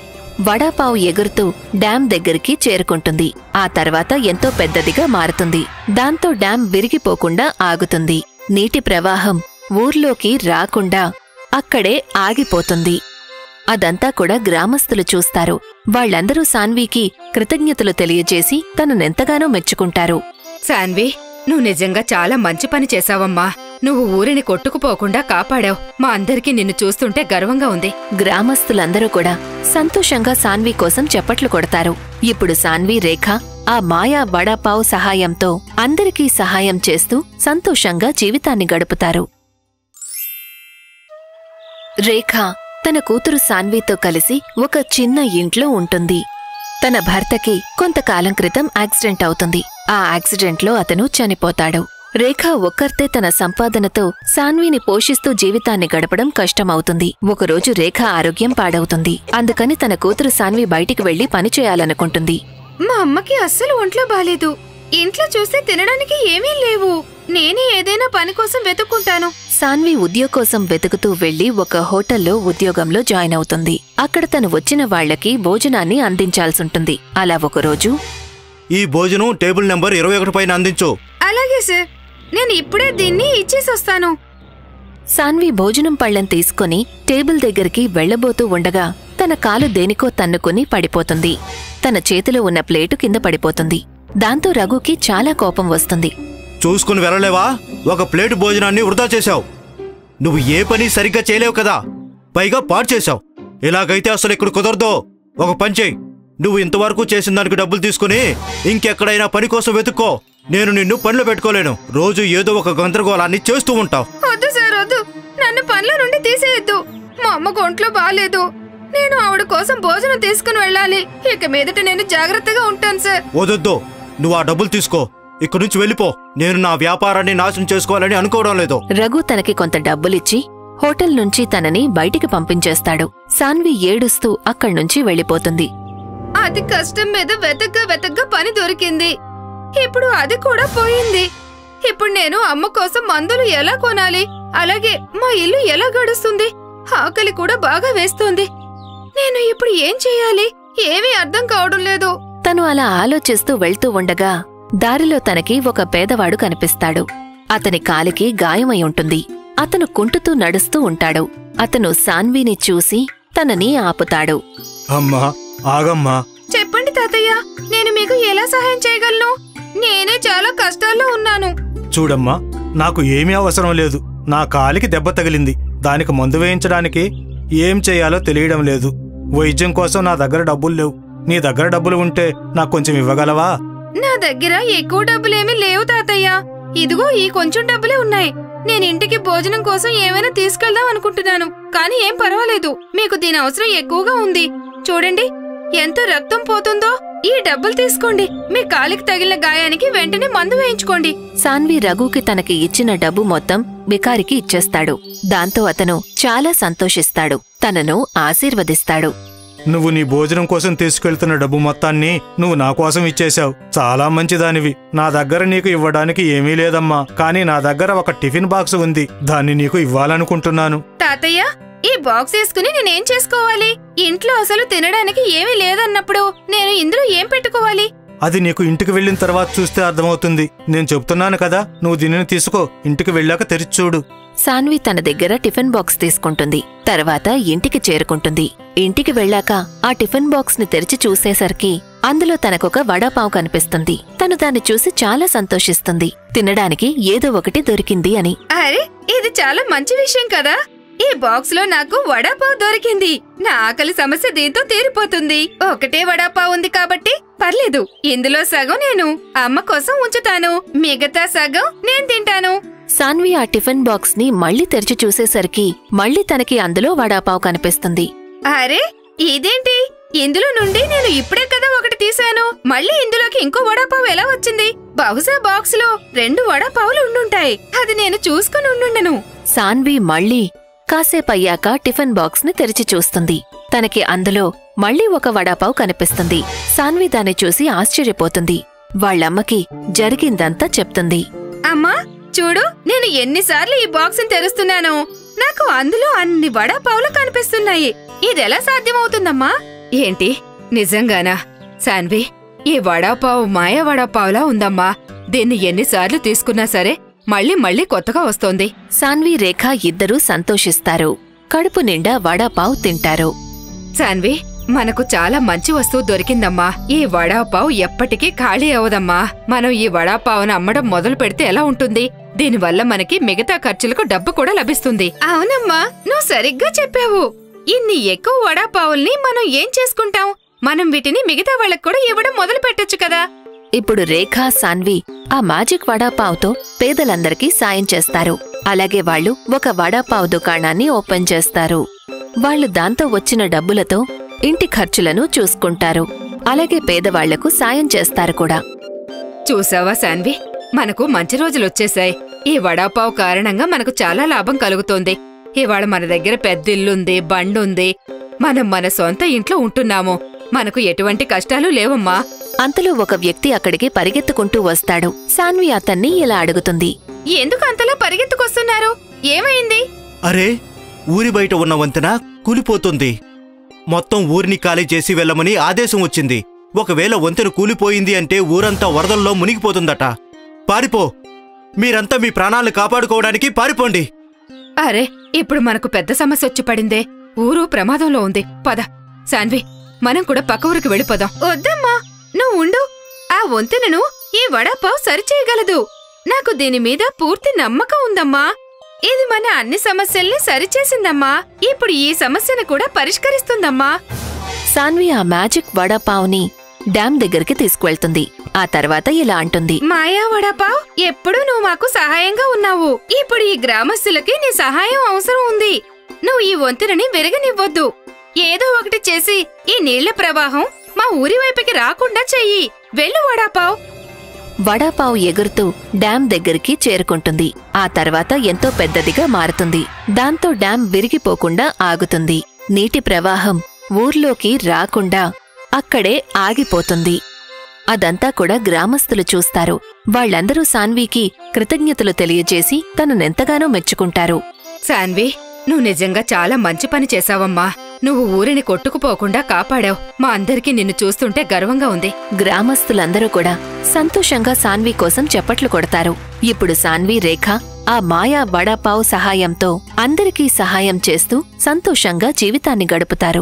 వడాపావ్ ఎగురుతూ డ్యామ్ దగ్గరికి చేరుకుంటుంది ఆ తర్వాత ఎంతో పెద్దదిగా మారుతుంది దాంతో డ్యామ్ విరిగిపోకుండా ఆగుతుంది నీటి ప్రవాహం ఊర్లోకి రాకుండా అక్కడే ఆగిపోతుంది అదంతా కూడా గ్రామస్తులు చూస్తారు వాళ్ళందరూ సాన్వీకి కృతజ్ఞతలు తెలియజేసి తననెంతగానో మెచ్చుకుంటారు సాన్వి నువ్వు నిజంగా చాలా మంచి పని చేశావమ్మా నువ్వు ఊరిని కొట్టుకుపోకుండా కాపాడావు మా అందరికీ నిన్ను చూస్తుంటే గర్వంగా ఉంది గ్రామస్తులందరూ కూడా సంతోషంగా సాన్వి కోసం చప్పట్లు కొడతారు ఇప్పుడు సాన్వి రేఖ ఆ మాయా వడాపావ్ సహాయంతో అందరికీ సహాయం చేస్తూ సంతోషంగా జీవితాన్ని గడుపుతారు రేఖ తన కూతురు సాన్వితో కలిసి ఒక చిన్న ఇంట్లో ఉంటుంది తన భర్తకి కొంతకాలం క్రితం యాక్సిడెంట్ అవుతుంది ఆ యాక్సిడెంట్లో అతను చనిపోతాడు రేఖ ఒక్కర్తే తన సంపాదనతో సాన్విని పోషిస్తూ జీవితాన్ని గడపడం కష్టమవుతుంది ఒకరోజు రేఖ ఆరోగ్యం పాడవుతుంది అందుకని తన కూతురు సాన్వి బయటికి వెళ్లి పని చేయాలనుకుంటుంది మా అమ్మకి అస్సలు ఒంట్లో బాలేదు ఇంట్లో చూస్తే తినడానికి ఏమీ లేవు నేనే ఏదైనా పని కోసం వెతుక్కుంటాను సాన్వి ఉద్యోగం కోసం వెతుకుతూ వెళ్లి ఒక హోటల్లో ఉద్యోగంలో జాయిన్ అవుతుంది అక్కడ తను వచ్చిన వాళ్లకి భోజనాన్ని అందించాల్సుంటుంది అలా ఒకరోజు ఈ భోజనం టేబుల్ నెంబర్ ఇరవై ఒకటి పైన అందించు అలాగే సార్ నేను ఇప్పుడే దీన్ని ఇచ్చేసొస్తాను సాన్వి భోజనం పళ్ళెం తీసుకుని టేబుల్ దగ్గరికి వెళ్లబోతూ ఉండగా తన కాలు దేనికో తన్నుకుని పడిపోతుంది తన చేతిలో ఉన్న ప్లేటు కింద పడిపోతుంది దాంతో రఘుకి చాలా కోపం వస్తుంది చూసుకుని వెళ్ళలేవా ఒక ప్లేట్ భోజనాన్ని వృధా చేశావు నువ్వు ఏ పని సరిగ్గా చేయలేవు కదా పైగా పాడు చేశావు ఇలాగైతే అసలు ఇక్కడ కుదరదో ఒక పని చేయి నువ్వు ఇంతవరకు చేసిన దానికి డబ్బులు తీసుకుని ఇంకెక్కడైనా పని కోసం వెతుక్కో నేను నిన్ను పనిలో పెట్టుకోలేను రోజు ఏదో ఒక గందరగోళాన్ని చేస్తూ ఉంటావు వద్దు సార్ వద్దు నన్ను పనుల నుండి తీసేయద్దు మా అమ్మకు ఒంట్లో బాలేదు నేను ఆవిడ కోసం భోజనం తీసుకుని వెళ్ళాలి ఇక మీదట నేను జాగ్రత్తగా ఉంటాను సార్ వదొద్దు నువ్వు ఆ డబ్బులు తీసుకో ఇక్కడి నుంచి వెళ్ళిపో నేను నా వ్యాపారాన్ని నాశనం చేసుకోవాలని అనుకోవడం లేదు రఘు తనకి కొంత డబ్బులిచ్చి హోటల్ నుంచి తనని బయటికి పంపించేస్తాడు సాన్వి ఏడుస్తూ అక్కడ్నుంచి వెళ్ళిపోతుంది అది కష్టం మీద వెతగ్గా వెతగ్గా పని దొరికింది ఇప్పుడు అది కూడా పోయింది ఇప్పుడు నేను అమ్మ కోసం మందులు ఎలా కొనాలి అలాగే మా ఇల్లు ఎలా గడుస్తుంది ఆకలి కూడా బాగా వేస్తుంది నేను ఇప్పుడు ఏం చేయాలి ఏమీ అర్థం కావడం లేదు తను అలా ఆలోచిస్తూ వెళ్తూ ఉండగా దారిలో తనకి ఒక పేదవాడు కనిపిస్తాడు అతని కాలికి గాయమై ఉంటుంది అతను కుంటుతూ నడుస్తూ ఉంటాడు అతను సాన్విని చూసి తనని ఆపుతాడు అమ్మా ఆగమ్మా చెప్పండి తాతయ్య నేను మీకు ఎలా సహాయం చేయగలను నేనే చాలా కష్టాల్లో ఉన్నాను చూడమ్మా నాకు ఏమీ అవసరం లేదు నా కాలికి దెబ్బ తగిలింది దానికి మందు వేయించడానికి ఏం చేయాలో తెలియడం లేదు వైద్యం కోసం నా దగ్గర డబ్బులు లేవు నీ దగ్గర డబ్బులు ఉంటే నాకు కొంచెం ఇవ్వగలవా నా దగ్గర ఎక్కువ డబ్బులేమీ లేవు తాతయ్య ఇదిగో ఈ కొంచెం డబ్బులే ఉన్నాయి నేను ఇంటికి భోజనం కోసం ఏమైనా తీసుకెళ్దాం అనుకుంటున్నాను కానీ ఏం పర్వాలేదు మీకు దీని అవసరం ఎక్కువగా ఉంది చూడండి ఎంత రక్తం పోతుందో ఈ డబ్బులు తీసుకోండి మీ కాలికి తగిలిన గాయానికి వెంటనే మందు వేయించుకోండి సాన్వి రఘుకి తనకి ఇచ్చిన డబ్బు మొత్తం బికారికి ఇచ్చేస్తాడు దాంతో అతను చాలా సంతోషిస్తాడు తనను ఆశీర్వదిస్తాడు నువ్వు నీ భోజనం కోసం తీసుకెళ్తున్న డబ్బు మొత్తాన్ని నువ్వు నా కోసం ఇచ్చేశావు చాలా మంచిదానివి నా దగ్గర నీకు ఇవ్వడానికి ఏమీ లేదమ్మా కానీ నా దగ్గర ఒక టిఫిన్ బాక్స్ ఉంది దాన్ని నీకు ఇవ్వాలనుకుంటున్నాను తాతయ్య ఈ బాక్స్ వేసుకుని నేనేం చేసుకోవాలి ఇంట్లో అసలు తినడానికి ఏమీ లేదన్నప్పుడు నేను ఇందులో ఏం పెట్టుకోవాలి అది నీకు ఇంటికి వెళ్ళిన తర్వాత చూస్తే అర్థమవుతుంది నేను చెప్తున్నాను కదా నువ్వు దీనిని తీసుకో ఇంటికి వెళ్ళాక తెరిచి చూడు సాన్వి తన దగ్గర టిఫిన్ బాక్స్ తీసుకుంటుంది తర్వాత ఇంటికి చేరుకుంటుంది ఇంటికి వెళ్ళాక ఆ టిఫిన్ బాక్స్ ని తెరిచి చూసేసరికి అందులో తనకొక వడాపావు కనిపిస్తుంది తను దాన్ని చూసి చాలా సంతోషిస్తుంది తినడానికి ఏదో ఒకటి దొరికింది అని అరే ఇది చాలా మంచి విషయం కదా ఈ బాక్స్ లో నాకు వడాపావ్ దొరికింది నా ఆకలి సమస్య దీంతో తీరిపోతుంది ఒకటే వడాపావ్ ఉంది కాబట్టి పర్లేదు ఇందులో సగం నేను అమ్మ కోసం ఉంచుతాను మిగతా సగం నేను తింటాను సాన్వి ఆ టిఫిన్ బాక్స్ ని మళ్ళీ తెరిచి చూసేసరికి మళ్ళీ తనకి అందులో వడాపావు కనిపిస్తుంది అరే ఇదేంటి ఇందులో నుండి నేను ఇప్పుడే కదా ఒకటి తీశాను మళ్ళీ ఇందులోకి ఇంకో వడాపావు ఎలా వచ్చింది బహుశా బాక్స్ లో రెండు వడాపావులు ఉండుంటాయి అది నేను చూసుకుని ఉండుండను సాన్వి మళ్ళీ కాసేపయ్యాక టిఫిన్ బాక్స్ ని తెరిచి చూస్తుంది తనకి అందులో మళ్ళీ ఒక వడాపావు కనిపిస్తుంది సాన్వి దాన్ని చూసి ఆశ్చర్యపోతుంది వాళ్ళమ్మకి జరిగిందంతా చెప్తుంది అమ్మా చూడు నేను ఎన్నిసార్లు ఈ బాక్స్ తెరుస్తున్నాను నాకు అందులో అన్ని వడాపావులు కనిపిస్తున్నాయి ఇదెలా సాధ్యమవుతుందమ్మా ఏంటి నిజంగానా సాన్వి ఈ వడాపావు మాయా వడాపావులా ఉందమ్మా దీన్ని ఎన్నిసార్లు తీసుకున్నా సరే మళ్ళీ మళ్ళీ కొత్తగా వస్తోంది సాన్వి రేఖ ఇద్దరూ సంతోషిస్తారు కడుపు నిండా వడాపావు తింటారు సాన్వి మనకు చాలా మంచి వస్తువు దొరికిందమ్మా ఈ వడాపావ్ ఎప్పటికీ ఖాళీ అవదమ్మా మనం ఈ వడాపావును అమ్మడం మొదలు పెడితే ఎలా ఉంటుంది దీనివల్ల మనకి మిగతా ఖర్చులకు డబ్బు కూడా లభిస్తుంది అవునమ్మా నువ్వు సరిగ్గా చెప్పావు ఇన్ని ఎక్కువ వడాపావుల్ని మనం ఏం చేసుకుంటాం మనం వీటిని మిగతా వాళ్ళకు కూడా ఇవ్వడం మొదలు పెట్టొచ్చు కదా ఇప్పుడు రేఖ సాన్వి ఆ మ్యాజిక్ వడాపావుతో పేదలందరికీ సాయం చేస్తారు అలాగే వాళ్ళు ఒక వడాపావు దుకాణాన్ని ఓపెన్ చేస్తారు వాళ్ళు దాంతో వచ్చిన డబ్బులతో ఇంటి ఖర్చులను చూసుకుంటారు అలాగే పేదవాళ్లకు సాయం చేస్తారు కూడా చూసావా సాన్వి మనకు మంచి రోజులొచ్చేశాయి ఈ వడాపావ్ కారణంగా మనకు చాలా లాభం కలుగుతోంది ఇవాళ మన దగ్గర పెద్ద ఇల్లుంది బండుంది మనం మన సొంత ఇంట్లో ఉంటున్నాము మనకు ఎటువంటి కష్టాలు లేవమ్మా అంతలో ఒక వ్యక్తి అక్కడికి పరిగెత్తుకుంటూ వస్తాడు సాన్వి అతన్ని ఇలా అడుగుతుంది ఎందుకు అంతలా పరిగెత్తుకొస్తున్నారు ఏమైంది అరే ఊరి బయట ఉన్న వంతెన కూలిపోతుంది మొత్తం ఊరిని ఖాళీ చేసి వెళ్ళమని ఆదేశం వచ్చింది ఒకవేళ వంతెన కూలిపోయింది అంటే ఊరంతా వరదల్లో మునిగిపోతుందట పారిపో మీరంతా మీ ప్రాణాలను కాపాడుకోవడానికి పారిపోండి అరే ఇప్పుడు మనకు పెద్ద సమస్య వచ్చి పడిందే ఊరు ప్రమాదంలో ఉంది పద సాన్వి మనం కూడా పక్క ఊరికి వెళ్ళిపోదాం వద్దమ్మా నువ్వు ఉండు ఆ వంతెనను ఈ వడాపావ్ సరిచేయగలదు నాకు దీని మీద పూర్తి నమ్మకం ఉందమ్మా ఇది మన అన్ని సమస్యల్ని సరిచేసిందమ్మా ఇప్పుడు ఈ సమస్యను కూడా పరిష్కరిస్తుందమ్మా సాన్వి ఆ మ్యాజిక్ వడాపావుని డ్యామ్ దగ్గరికి తీసుకువెళ్తుంది ఆ తర్వాత ఇలా అంటుంది మాయా వడాపావ్ ఎప్పుడూ నువ్వు మాకు సహాయంగా ఉన్నావు ఇప్పుడు ఈ గ్రామస్తులకి నీ సహాయం అవసరం ఉంది నువ్వు ఈ వంతెనని విరగనివ్వొద్దు ఏదో ఒకటి చేసి ఈ నీళ్ల ప్రవాహం మా ఊరి వైపుకి రాకుండా చెయ్యి వెళ్ళు వడాపావ్ వడాపావు ఎగురుతూ డ్యామ్ దగ్గరికి చేరుకుంటుంది ఆ తర్వాత ఎంతో పెద్దదిగా మారుతుంది దాంతో డ్యామ్ విరిగిపోకుండా ఆగుతుంది నీటి ప్రవాహం ఊర్లోకి రాకుండా అక్కడే ఆగిపోతుంది అదంతా కూడా గ్రామస్తులు చూస్తారు వాళ్ళందరూ సాన్వీకి కృతజ్ఞతలు తెలియజేసి తననెంతగానో మెచ్చుకుంటారు సాన్వి నువ్వు నిజంగా చాలా మంచి పని చేశావమ్మా నువ్వు ఊరిని కొట్టుకుపోకుండా కాపాడావు మా అందరికీ నిన్ను చూస్తుంటే గర్వంగా ఉంది గ్రామస్తులందరూ కూడా సంతోషంగా సాన్వి కోసం చప్పట్లు కొడతారు ఇప్పుడు సాన్వి రేఖ ఆ మాయా వడాపావ్ సహాయంతో అందరికీ సహాయం చేస్తూ సంతోషంగా జీవితాన్ని గడుపుతారు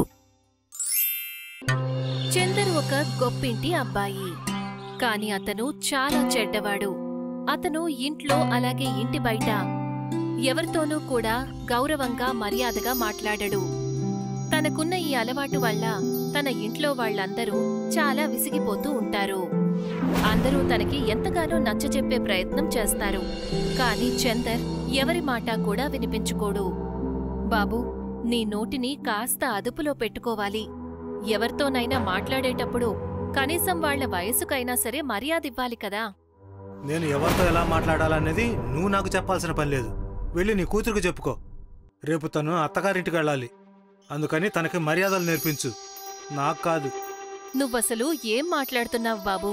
చందర్ ఒక గొప్పింటి అబ్బాయి కాని అతను చాలా చెడ్డవాడు అతను ఇంట్లో అలాగే ఇంటి బయట ఎవరితోనూ కూడా గౌరవంగా మర్యాదగా మాట్లాడడు తనకున్న ఈ అలవాటు వల్ల తన ఇంట్లో వాళ్ళందరూ చాలా విసిగిపోతూ ఉంటారు అందరూ తనకి ఎంతగానో నచ్చజెప్పే ప్రయత్నం చేస్తారు కానీ చందర్ ఎవరి మాట కూడా వినిపించుకోడు బాబు నీ నోటిని కాస్త అదుపులో పెట్టుకోవాలి ఎవరితోనైనా మాట్లాడేటప్పుడు కనీసం వాళ్ళ వయసుకైనా సరే మర్యాద ఇవ్వాలి కదా నేను ఎవరితో ఎలా మాట్లాడాలనేది నువ్వు నాకు చెప్పాల్సిన పని లేదు వెళ్ళి నీ కూతురికి చెప్పుకో రేపు తను అత్తగారింటికి వెళ్ళాలి అందుకని తనకి మర్యాదలు నేర్పించు నాకు కాదు నువ్వసలు ఏం మాట్లాడుతున్నావు బాబు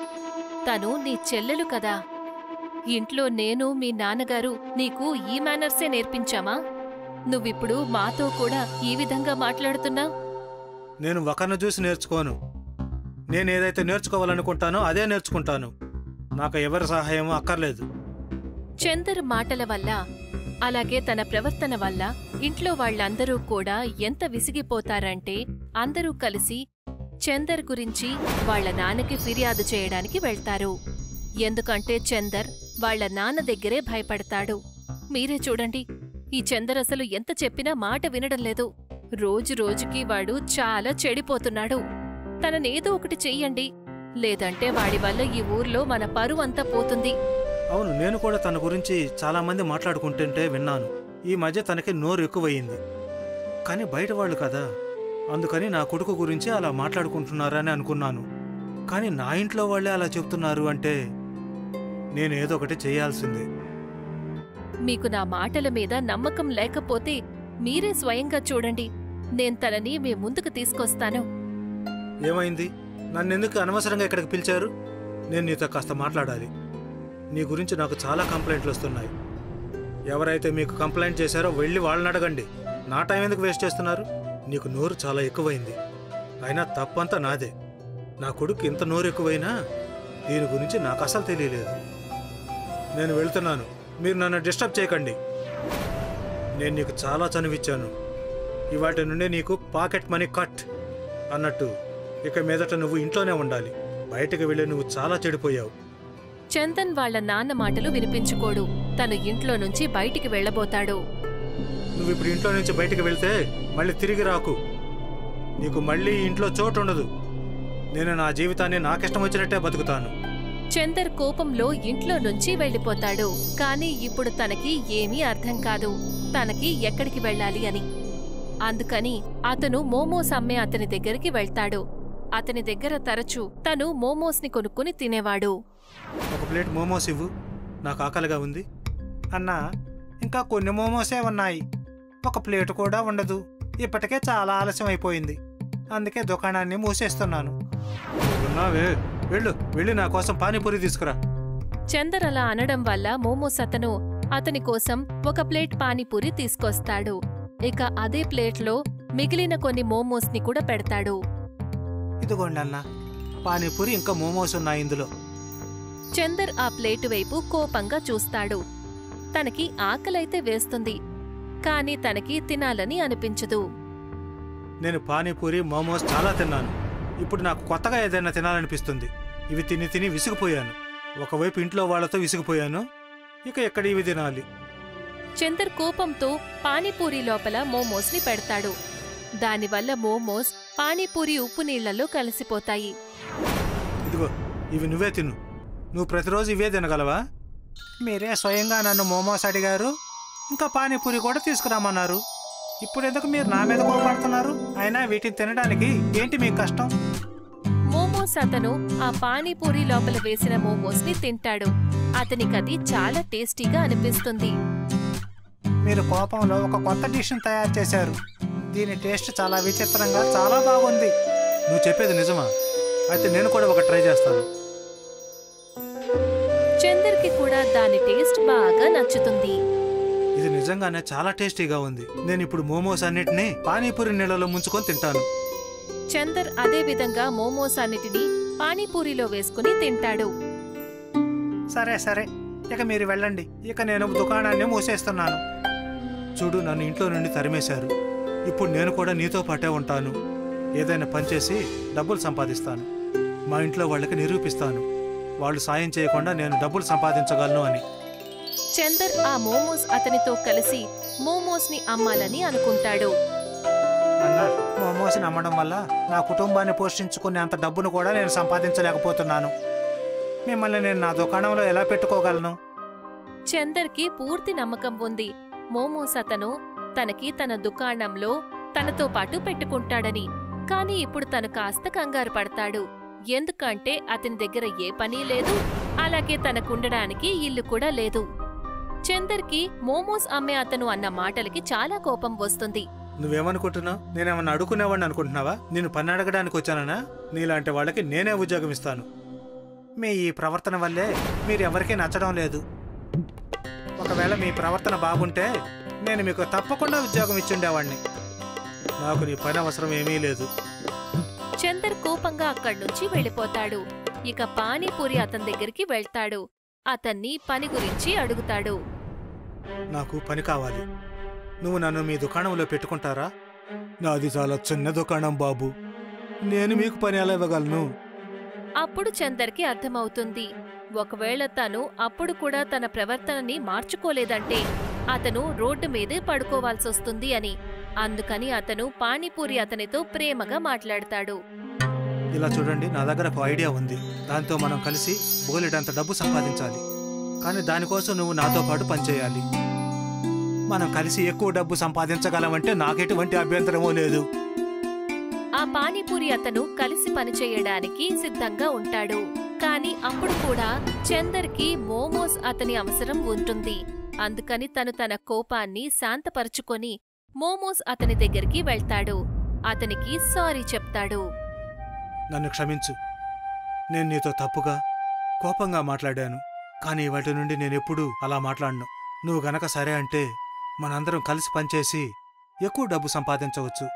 తను నీ చెల్లెలు కదా ఇంట్లో నేను మీ నాన్నగారు నీకు ఈ మేనర్సే నేర్పించామా నువ్విప్పుడు మాతో కూడా ఈ విధంగా మాట్లాడుతున్నావు నేను ఒకరిని చూసి నేర్చుకోను నేను ఏదైతే నేర్చుకోవాలనుకుంటానో అదే నేర్చుకుంటాను నాకు ఎవరి సహాయం అక్కర్లేదు చందర్ మాటల వల్ల అలాగే తన ప్రవర్తన వల్ల ఇంట్లో వాళ్ళందరూ కూడా ఎంత విసిగిపోతారంటే అందరూ కలిసి చందర్ గురించి వాళ్ళ నాన్నకి ఫిర్యాదు చేయడానికి వెళ్తారు ఎందుకంటే చందర్ వాళ్ళ నాన్న దగ్గరే భయపడతాడు మీరే చూడండి ఈ చందర్ అసలు ఎంత చెప్పినా మాట వినడం లేదు రోజు రోజుకి వాడు చాలా చెడిపోతున్నాడు తననేదో ఒకటి చెయ్యండి లేదంటే వాడి వల్ల ఈ ఊర్లో మన పరువు అంతా పోతుంది అవును నేను కూడా తన గురించి చాలా మంది మాట్లాడుకుంటుంటే విన్నాను ఈ మధ్య తనకి నోరు ఎక్కువయ్యింది కానీ బయట వాళ్ళు కదా అందుకని నా కొడుకు గురించి అలా మాట్లాడుకుంటున్నారని అనుకున్నాను కానీ నా ఇంట్లో వాళ్ళే అలా చెప్తున్నారు అంటే నేను ఏదో ఒకటి చేయాల్సిందే మీకు నా మాటల మీద నమ్మకం లేకపోతే మీరే స్వయంగా చూడండి నేను తనని మీ ముందుకు తీసుకొస్తాను ఏమైంది నన్నెందుకు అనవసరంగా ఇక్కడికి పిలిచారు నేను నీతో కాస్త మాట్లాడాలి నీ గురించి నాకు చాలా కంప్లైంట్లు వస్తున్నాయి ఎవరైతే మీకు కంప్లైంట్ చేశారో వెళ్ళి వాళ్ళని అడగండి నా టైం ఎందుకు వేస్ట్ చేస్తున్నారు నీకు నోరు చాలా ఎక్కువైంది అయినా తప్పంతా నాదే నా కొడుకు ఇంత నోరు ఎక్కువైనా దీని గురించి నాకు అసలు తెలియలేదు నేను వెళ్తున్నాను మీరు నన్ను డిస్టర్బ్ చేయకండి నేను నీకు చాలా చనువిచ్చాను ఇవాటి నుండి నీకు పాకెట్ మనీ కట్ అన్నట్టు ఇక మీదట నువ్వు ఇంట్లోనే ఉండాలి బయటకు వెళ్ళి నువ్వు చాలా చెడిపోయావు చందన్ వాళ్ళ నాన్న మాటలు వినిపించుకోడు తను ఇంట్లో నుంచి బయటికి వెళ్ళబోతాడు నువ్వు ఇప్పుడు ఇంట్లో నుంచి బయటకు వెళ్తే మళ్ళీ తిరిగి రాకు నీకు మళ్ళీ ఈ ఇంట్లో చోటు ఉండదు నేను నా జీవితాన్ని నాకిష్టం వచ్చినట్టే బతుకుతాను చందర్ కోపంలో ఇంట్లో నుంచి వెళ్ళిపోతాడు కానీ ఇప్పుడు తనకి ఏమీ అర్థం కాదు తనకి ఎక్కడికి వెళ్ళాలి అని అందుకని అతను మోమోస్ అమ్మే అతని దగ్గరికి వెళ్తాడు అతని దగ్గర తరచూ తను మోమోస్ని కొనుక్కుని తినేవాడు ఒక ప్లేట్ మోమోస్ ఇవ్వు నాకు ఆకలిగా ఉంది అన్నా ఇంకా కొన్ని మోమోసే ఉన్నాయి ఒక ప్లేట్ కూడా ఉండదు ఇప్పటికే చాలా ఆలస్యం అయిపోయింది అందుకే దుకాణాన్ని మూసేస్తున్నాను ఉన్నావే వెళ్ళు వెళ్ళి నా కోసం పానీపూరి తీసుకురా చందర్ అలా అనడం వల్ల మోమోస్ అతను అతని కోసం ఒక ప్లేట్ పానీపూరి తీసుకొస్తాడు ఇక అదే ప్లేట్లో మిగిలిన కొన్ని మోమోస్ని కూడా పెడతాడు ఇదిగోండి అన్న పానీపూరి ఇంకా మోమోస్ ఉన్నాయి ఇందులో చందర్ ఆ ప్లేటు వైపు కోపంగా చూస్తాడు తనకి ఆకలైతే వేస్తుంది కాని తనకి తినాలని అనిపించదు నేను పానీపూరి మోమోస్ చాలా తిన్నాను ఇప్పుడు నాకు కొత్తగా ఏదైనా తినాలనిపిస్తుంది ఇవి తిని తిని విసిగిపోయాను ఒకవైపు ఇంట్లో వాళ్ళతో విసిగిపోయాను ఇక ఎక్కడ ఇవి తినాలి చందర్ కోపంతో పానీపూరి లోపల మోమోస్ని పెడతాడు దానివల్ల మోమోస్ పానీపూరి ఉప్పు నీళ్లలో కలిసిపోతాయి ఇదిగో ఇవి నువ్వే తిను నువ్వు ప్రతిరోజు ఇవే తినగలవా మీరే స్వయంగా నన్ను మోమోస్ అడిగారు ఇంకా పానీపూరి కూడా తీసుకురామన్నారు ఇప్పుడు ఎందుకు మీరు నా మీద కోపడుతున్నారు అయినా వీటిని తినడానికి ఏంటి మీకు కష్టం మోమోస్ అతను ఆ పానీపూరి లోపల వేసిన మోమోస్ని తింటాడు అతనికది చాలా టేస్టీగా అనిపిస్తుంది మీరు కోపంలో ఒక కొత్త డిష్ని తయారు చేశారు దీని టేస్ట్ చాలా విచిత్రంగా చాలా బాగుంది నువ్వు చెప్పేది నిజమా అయితే నేను కూడా ఒక ట్రై చేస్తాను చందర్కి కూడా దాని టేస్ట్ బాగా నచ్చుతుంది ఇది నిజంగానే చాలా టేస్టీగా ఉంది నేను ఇప్పుడు మోమోస్ అన్నిటినీ పానీపూరి నీళ్ళలో ముంచుకొని తింటాను చందర్ అదే విధంగా మోమోస్ అన్నిటినీ పానీపూరిలో వేసుకుని తింటాడు సరే సరే ఇక మీరు వెళ్ళండి ఇక నేను దుకాణాన్ని మూసేస్తున్నాను చూడు నన్ను ఇంట్లో నుండి తరిమేశారు ఇప్పుడు నేను కూడా నీతో పాటే ఉంటాను ఏదైనా పని చేసి డబ్బులు సంపాదిస్తాను మా ఇంట్లో వాళ్ళకి నిరూపిస్తాను వాళ్ళు సాయం చేయకుండా నేను డబ్బులు సంపాదించగలను అని చందర్ ఆ మోమోస్ అతనితో కలిసి మోమోస్ని అమ్మాలని అనుకుంటాడు అన్న మోమోస్ని అమ్మడం వల్ల నా కుటుంబాన్ని పోషించుకునే అంత డబ్బును కూడా నేను సంపాదించలేకపోతున్నాను మిమ్మల్ని నేను నా దుకాణంలో ఎలా పెట్టుకోగలను చందర్కి పూర్తి నమ్మకం ఉంది మోమోస్ అతను తనకి తన దుకాణంలో తనతో పాటు పెట్టుకుంటాడని కాని ఇప్పుడు తను కాస్త కంగారు పడతాడు ఎందుకంటే అతని దగ్గర ఏ పని లేదు అలాగే తనకుండడానికి ఇల్లు కూడా లేదు చందర్కి మోమోస్ అమ్మే అతను అన్న మాటలకి చాలా కోపం వస్తుంది నువ్వేమనుకుంటున్నావు నేనేమన్నా అడుగునేవాడిని అనుకుంటున్నావా నేను పని అడగడానికి వచ్చాననా నీలాంటి వాళ్ళకి నేనే ఉద్యోగం ఇస్తాను మీ ఈ ప్రవర్తన వల్లే మీరు ఎవరికీ నచ్చడం లేదు ఒకవేళ మీ ప్రవర్తన బాగుంటే నేను మీకు తప్పకుండా ఉద్యోగం ఇచ్చుండేవాడిని నాకు నీ పని అవసరం ఏమీ లేదు చందర్ కోపంగా అక్కడి నుంచి వెళ్ళిపోతాడు ఇక పానీపూరి అతని దగ్గరికి వెళ్తాడు అతన్ని పని గురించి అడుగుతాడు నాకు పని కావాలి నువ్వు నన్ను మీ దుకాణంలో పెట్టుకుంటారా నాది చాలా చిన్న దుకాణం బాబు నేను మీకు పని ఎలా ఇవ్వగలను అప్పుడు చందర్కి అర్థమవుతుంది ఒకవేళ తను అప్పుడు కూడా తన ప్రవర్తనని మార్చుకోలేదంటే అతను రోడ్డు మీదే పడుకోవాల్సొస్తుంది అని అందుకని అతను పానీపూరి అతనితో ప్రేమగా మాట్లాడతాడు ఇలా చూడండి నా దగ్గర ఒక ఐడియా ఉంది దాంతో మనం కలిసి బోలెడంత డబ్బు సంపాదించాలి కానీ దానికోసం నువ్వు నాతో పాటు పనిచేయాలి మనం కలిసి ఎక్కువ డబ్బు సంపాదించగలమంటే నాకెటువంటి అభ్యంతరమూ లేదు ఆ పానీపూరి అతను కలిసి పనిచేయడానికి సిద్ధంగా ఉంటాడు కాని అప్పుడు కూడా చందర్కి మోమోస్ అతని అవసరం ఉంటుంది అందుకని తను తన కోపాన్ని శాంతపరుచుకొని మోమోస్ అతని దగ్గరికి వెళ్తాడు అతనికి సారీ చెప్తాడు నన్ను క్షమించు నేను నీతో తప్పుగా కోపంగా మాట్లాడాను కానీ వాటి నుండి నేనెప్పుడూ అలా మాట్లాడను నువ్వు గనక సరే అంటే మనందరం కలిసి పనిచేసి ఎక్కువ డబ్బు సంపాదించవచ్చు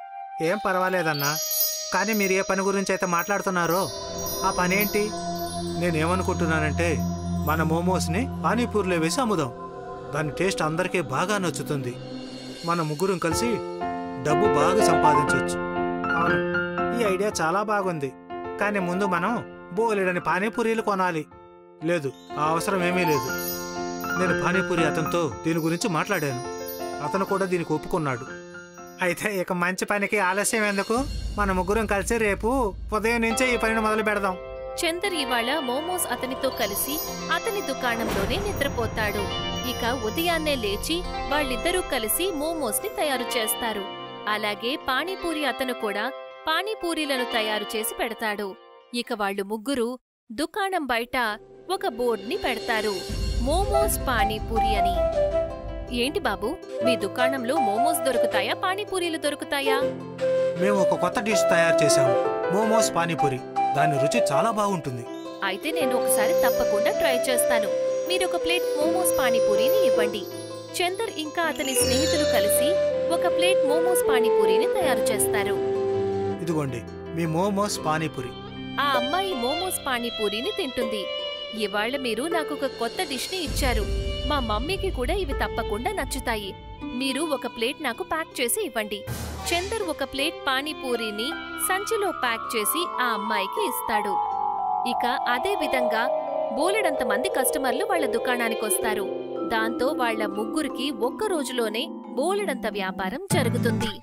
ఏం పర్వాలేదన్నా కానీ మీరు ఏ పని గురించి అయితే మాట్లాడుతున్నారో ఆ పని ఏంటి నేనేమనుకుంటున్నానంటే మన మోమోస్ని పానీపూరిలో వేసి అమ్ముదాం దాని టేస్ట్ అందరికీ బాగా నచ్చుతుంది మన ముగ్గురం కలిసి డబ్బు బాగా సంపాదించవచ్చు అవును ఈ ఐడియా చాలా బాగుంది కానీ ముందు మనం బోలెడని పానీపూరీలు కొనాలి లేదు ఆ అవసరం ఏమీ లేదు నేను పానీపూరి అతనితో దీని గురించి మాట్లాడాను అతను కూడా దీనికి ఒప్పుకున్నాడు అయితే ఇక మంచి పనికి ఆలస్యం ఎందుకు మన ముగ్గురం కలిసి రేపు ఉదయం నుంచే ఈ పనిని మొదలు పెడదాం చందర్ ఇవాళ మోమోస్ అతనితో కలిసి అతని దుకాణంలోనే నిద్రపోతాడు ఇక ఉదయాన్నే లేచి వాళ్ళిద్దరూ కలిసి మోమోస్ ని తయారు చేస్తారు అలాగే పానీపూరి అతను కూడా పానీపూరీలను తయారు చేసి పెడతాడు ఇక వాళ్ళు ముగ్గురు దుకాణం బయట ఒక బోర్డ్ని పెడతారు మోమోస్ పానీపూరి అని ఏంటి బాబు మీ దుకాణంలో మోమోస్ దొరుకుతాయా పానీపూరీలు దొరుకుతాయా మేము ఒక కొత్త డిష్ తయారు చేశాము మోమోస్ పానీపూరి దాని రుచి చాలా బాగుంటుంది అయితే నేను ఒకసారి తప్పకుండా ట్రై చేస్తాను మీరు ఒక ప్లేట్ మోమోస్ పానీపూరిని ఇవ్వండి చందర్ ఇంకా అతని స్నేహితులు కలిసి ఒక ప్లేట్ మోమోస్ పానీపూరిని తయారు చేస్తారు ఇదిగోండి మీ మోమోస్ పానీపూరి ఆ అమ్మాయి మోమోస్ పానీపూరిని తింటుంది ఇవాళ మీరు నాకు ఒక కొత్త డిష్ని ఇచ్చారు మా మమ్మీకి కూడా ఇవి తప్పకుండా నచ్చుతాయి మీరు ఒక ప్లేట్ నాకు ప్యాక్ చేసి ఇవ్వండి చందర్ ఒక ప్లేట్ పానీపూరిని సంచిలో ప్యాక్ చేసి ఆ అమ్మాయికి ఇస్తాడు ఇక అదే విధంగా బోలెడంత మంది కస్టమర్లు వాళ్ళ దుకాణానికొస్తారు దాంతో వాళ్ళ ముగ్గురికి ఒక్క రోజులోనే బోలెడంత వ్యాపారం జరుగుతుంది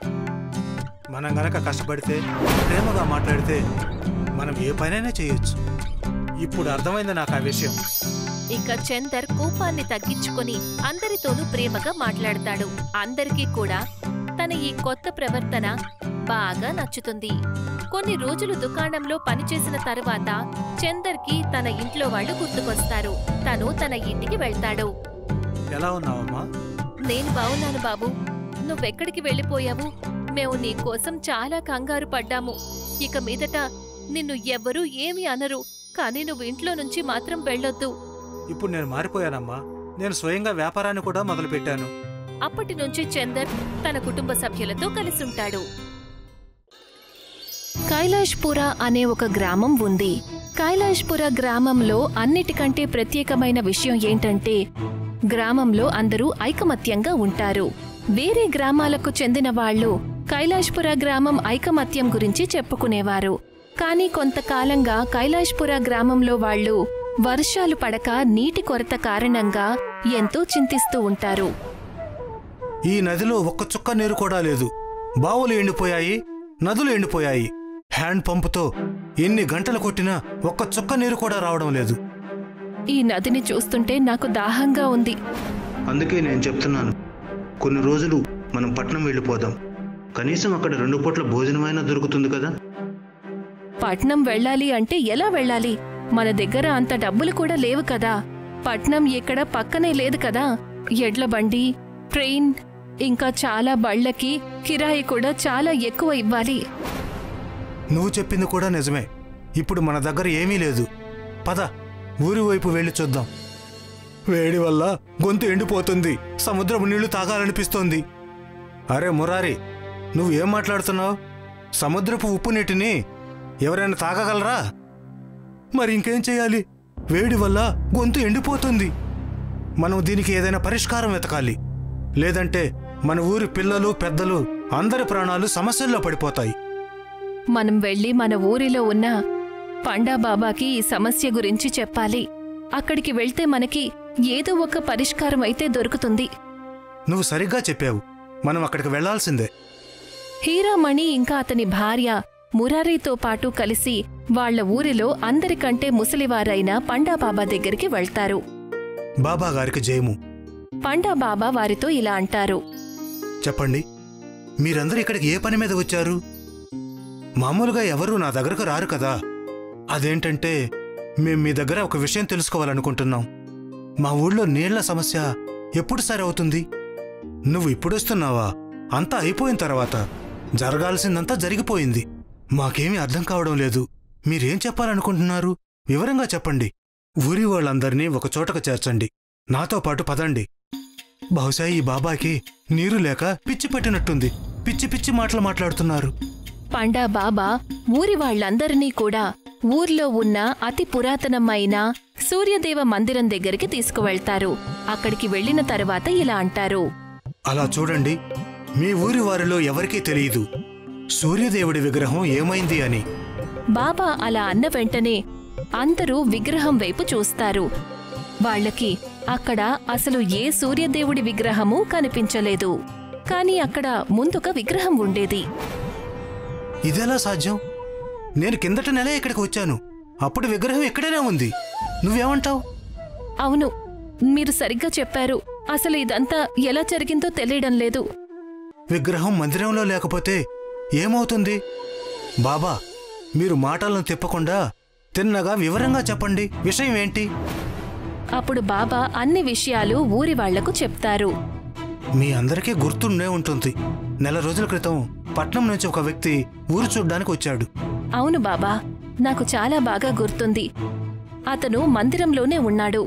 మనం గనక కష్టపడితే ప్రేమగా మాట్లాడితే మనం ఏ పనైనా చేయొచ్చు ఇప్పుడు అర్థమైంది నాకు ఆ విషయం ఇక చందర్ కోపాన్ని తగ్గించుకొని అందరితోనూ ప్రేమగా మాట్లాడతాడు అందరికీ కూడా తన ఈ కొత్త ప్రవర్తన బాగా నచ్చుతుంది కొన్ని రోజులు దుకాణంలో పనిచేసిన తరువాత చందర్కి తన ఇంట్లో వాళ్ళు గుర్తుకొస్తారు తను తన ఇంటికి వెళ్తాడు ఎలా ఉన్నావమ్మా నేను బావున్నాను బాబు నువ్వెక్కడికి వెళ్ళిపోయావు మేము నీ కోసం చాలా కంగారు పడ్డాము ఇక మీదట నిన్ను ఎవ్వరూ ఏమీ అనరు కానీ నువ్వు ఇంట్లో నుంచి మాత్రం వెళ్ళొద్దు ఇప్పుడు నేను మారిపోయానమ్మా నేను స్వయంగా వ్యాపారాన్ని కూడా మొదలుపెట్టాను అప్పటి నుంచి చందర్ తన కుటుంబ సభ్యులతో కలిసుంటాడు కైలాష్పుర అనే ఒక గ్రామం ఉంది కైలాష్పుర గ్రామంలో అన్నిటికంటే ప్రత్యేకమైన విషయం ఏంటంటే గ్రామంలో అందరూ ఐకమత్యంగా ఉంటారు వేరే గ్రామాలకు చెందిన వాళ్ళు కైలాష్పుర గ్రామం ఐకమత్యం గురించి చెప్పుకునేవారు కానీ కొంతకాలంగా కైలాష్పుర గ్రామంలో వాళ్ళు వర్షాలు పడక నీటి కొరత కారణంగా ఎంతో చింతిస్తూ ఉంటారు ఈ నదిలో ఒక్క చుక్క నీరు కూడా లేదు బావులు ఎండిపోయాయి నదులు ఎండిపోయాయి హ్యాండ్ పంపుతో ఎన్ని గంటలు కొట్టినా ఒక్క చుక్క నీరు కూడా రావడం లేదు ఈ నదిని చూస్తుంటే నాకు దాహంగా ఉంది అందుకే నేను చెప్తున్నాను కొన్ని రోజులు మనం పట్నం వెళ్ళిపోదాం కనీసం అక్కడ రెండు పూట్ల భోజనమైనా దొరుకుతుంది కదా పట్నం వెళ్ళాలి అంటే ఎలా వెళ్ళాలి మన దగ్గర అంత డబ్బులు కూడా లేవు కదా పట్నం ఇక్కడ పక్కనే లేదు కదా ఎడ్ల బండి ట్రైన్ ఇంకా చాలా బళ్ళకి కిరాయి కూడా చాలా ఎక్కువ ఇవ్వాలి నువ్వు చెప్పింది కూడా నిజమే ఇప్పుడు మన దగ్గర ఏమీ లేదు పద ఊరి వైపు వెళ్ళి చూద్దాం వేడి వల్ల గొంతు ఎండిపోతుంది సముద్రపు నీళ్లు తాగాలనిపిస్తోంది అరే మురారి నువ్వు ఏం మాట్లాడుతున్నావు సముద్రపు ఉప్పు నీటిని ఎవరైనా తాగగలరా మరి ఇంకేం చేయాలి వేడి వల్ల గొంతు ఎండిపోతుంది మనం దీనికి ఏదైనా పరిష్కారం వెతకాలి లేదంటే మన ఊరి పిల్లలు పెద్దలు అందరి ప్రాణాలు సమస్యల్లో పడిపోతాయి మనం వెళ్ళి మన ఊరిలో ఉన్న పండా బాబాకి ఈ సమస్య గురించి చెప్పాలి అక్కడికి వెళ్తే మనకి ఏదో ఒక పరిష్కారం అయితే దొరుకుతుంది నువ్వు సరిగ్గా చెప్పావు మనం అక్కడికి వెళ్లాల్సిందే హీరామణి ఇంకా అతని భార్య మురారీతో పాటు కలిసి వాళ్ళ ఊరిలో అందరికంటే ముసలివారైన పండా బాబా దగ్గరికి వెళ్తారు బాబా గారికి జయము పండా బాబా వారితో ఇలా అంటారు చెప్పండి మీరందరూ ఇక్కడికి ఏ పని మీద వచ్చారు మామూలుగా ఎవరూ నా దగ్గరకు రారు కదా అదేంటంటే మేం మీ దగ్గర ఒక విషయం తెలుసుకోవాలనుకుంటున్నాం మా ఊళ్ళో నీళ్ల సమస్య ఎప్పుడు సరి అవుతుంది నువ్వు ఇప్పుడొస్తున్నావా అంతా అయిపోయిన తర్వాత జరగాల్సిందంతా జరిగిపోయింది మాకేమీ అర్థం కావడం లేదు మీరేం చెప్పాలనుకుంటున్నారు వివరంగా చెప్పండి ఊరి వాళ్ళందరినీ ఒక చోటకు చేర్చండి నాతో పాటు పదండి బహుశా ఈ బాబాకి నీరు లేక పిచ్చి పట్టినట్టుంది పిచ్చి పిచ్చి మాటలు మాట్లాడుతున్నారు పండా బాబా ఊరి వాళ్ళందరినీ కూడా ఊర్లో ఉన్న అతి పురాతనమైన సూర్యదేవ మందిరం దగ్గరికి తీసుకువెళ్తారు అక్కడికి వెళ్ళిన తర్వాత ఇలా అంటారు అలా చూడండి మీ ఊరి వారిలో ఎవరికీ తెలియదు సూర్యదేవుడి విగ్రహం ఏమైంది అని బాబా అలా అన్న వెంటనే అందరూ విగ్రహం వైపు చూస్తారు వాళ్ళకి అక్కడ అసలు ఏ సూర్యదేవుడి విగ్రహమూ కనిపించలేదు కాని అక్కడ ముందుక విగ్రహం ఉండేది ఇదెలా సాధ్యం నేను కిందట నెల ఇక్కడికి వచ్చాను అప్పుడు విగ్రహం ఇక్కడనే ఉంది నువ్వేమంటావు అవును మీరు సరిగ్గా చెప్పారు అసలు ఇదంతా ఎలా జరిగిందో తెలియడం లేదు విగ్రహం మందిరంలో లేకపోతే ఏమవుతుంది బాబా మీరు మాటలను తిప్పకుండా తిన్నగా వివరంగా చెప్పండి విషయం ఏంటి అప్పుడు బాబా అన్ని విషయాలు ఊరి వాళ్లకు చెప్తారు మీ అందరికీ గుర్తుండే ఉంటుంది నెల రోజుల క్రితం పట్నం నుంచి ఒక వ్యక్తి ఊరు చూడ్డానికి వచ్చాడు అవును బాబా నాకు చాలా బాగా గుర్తుంది అతను మందిరంలోనే ఉన్నాడు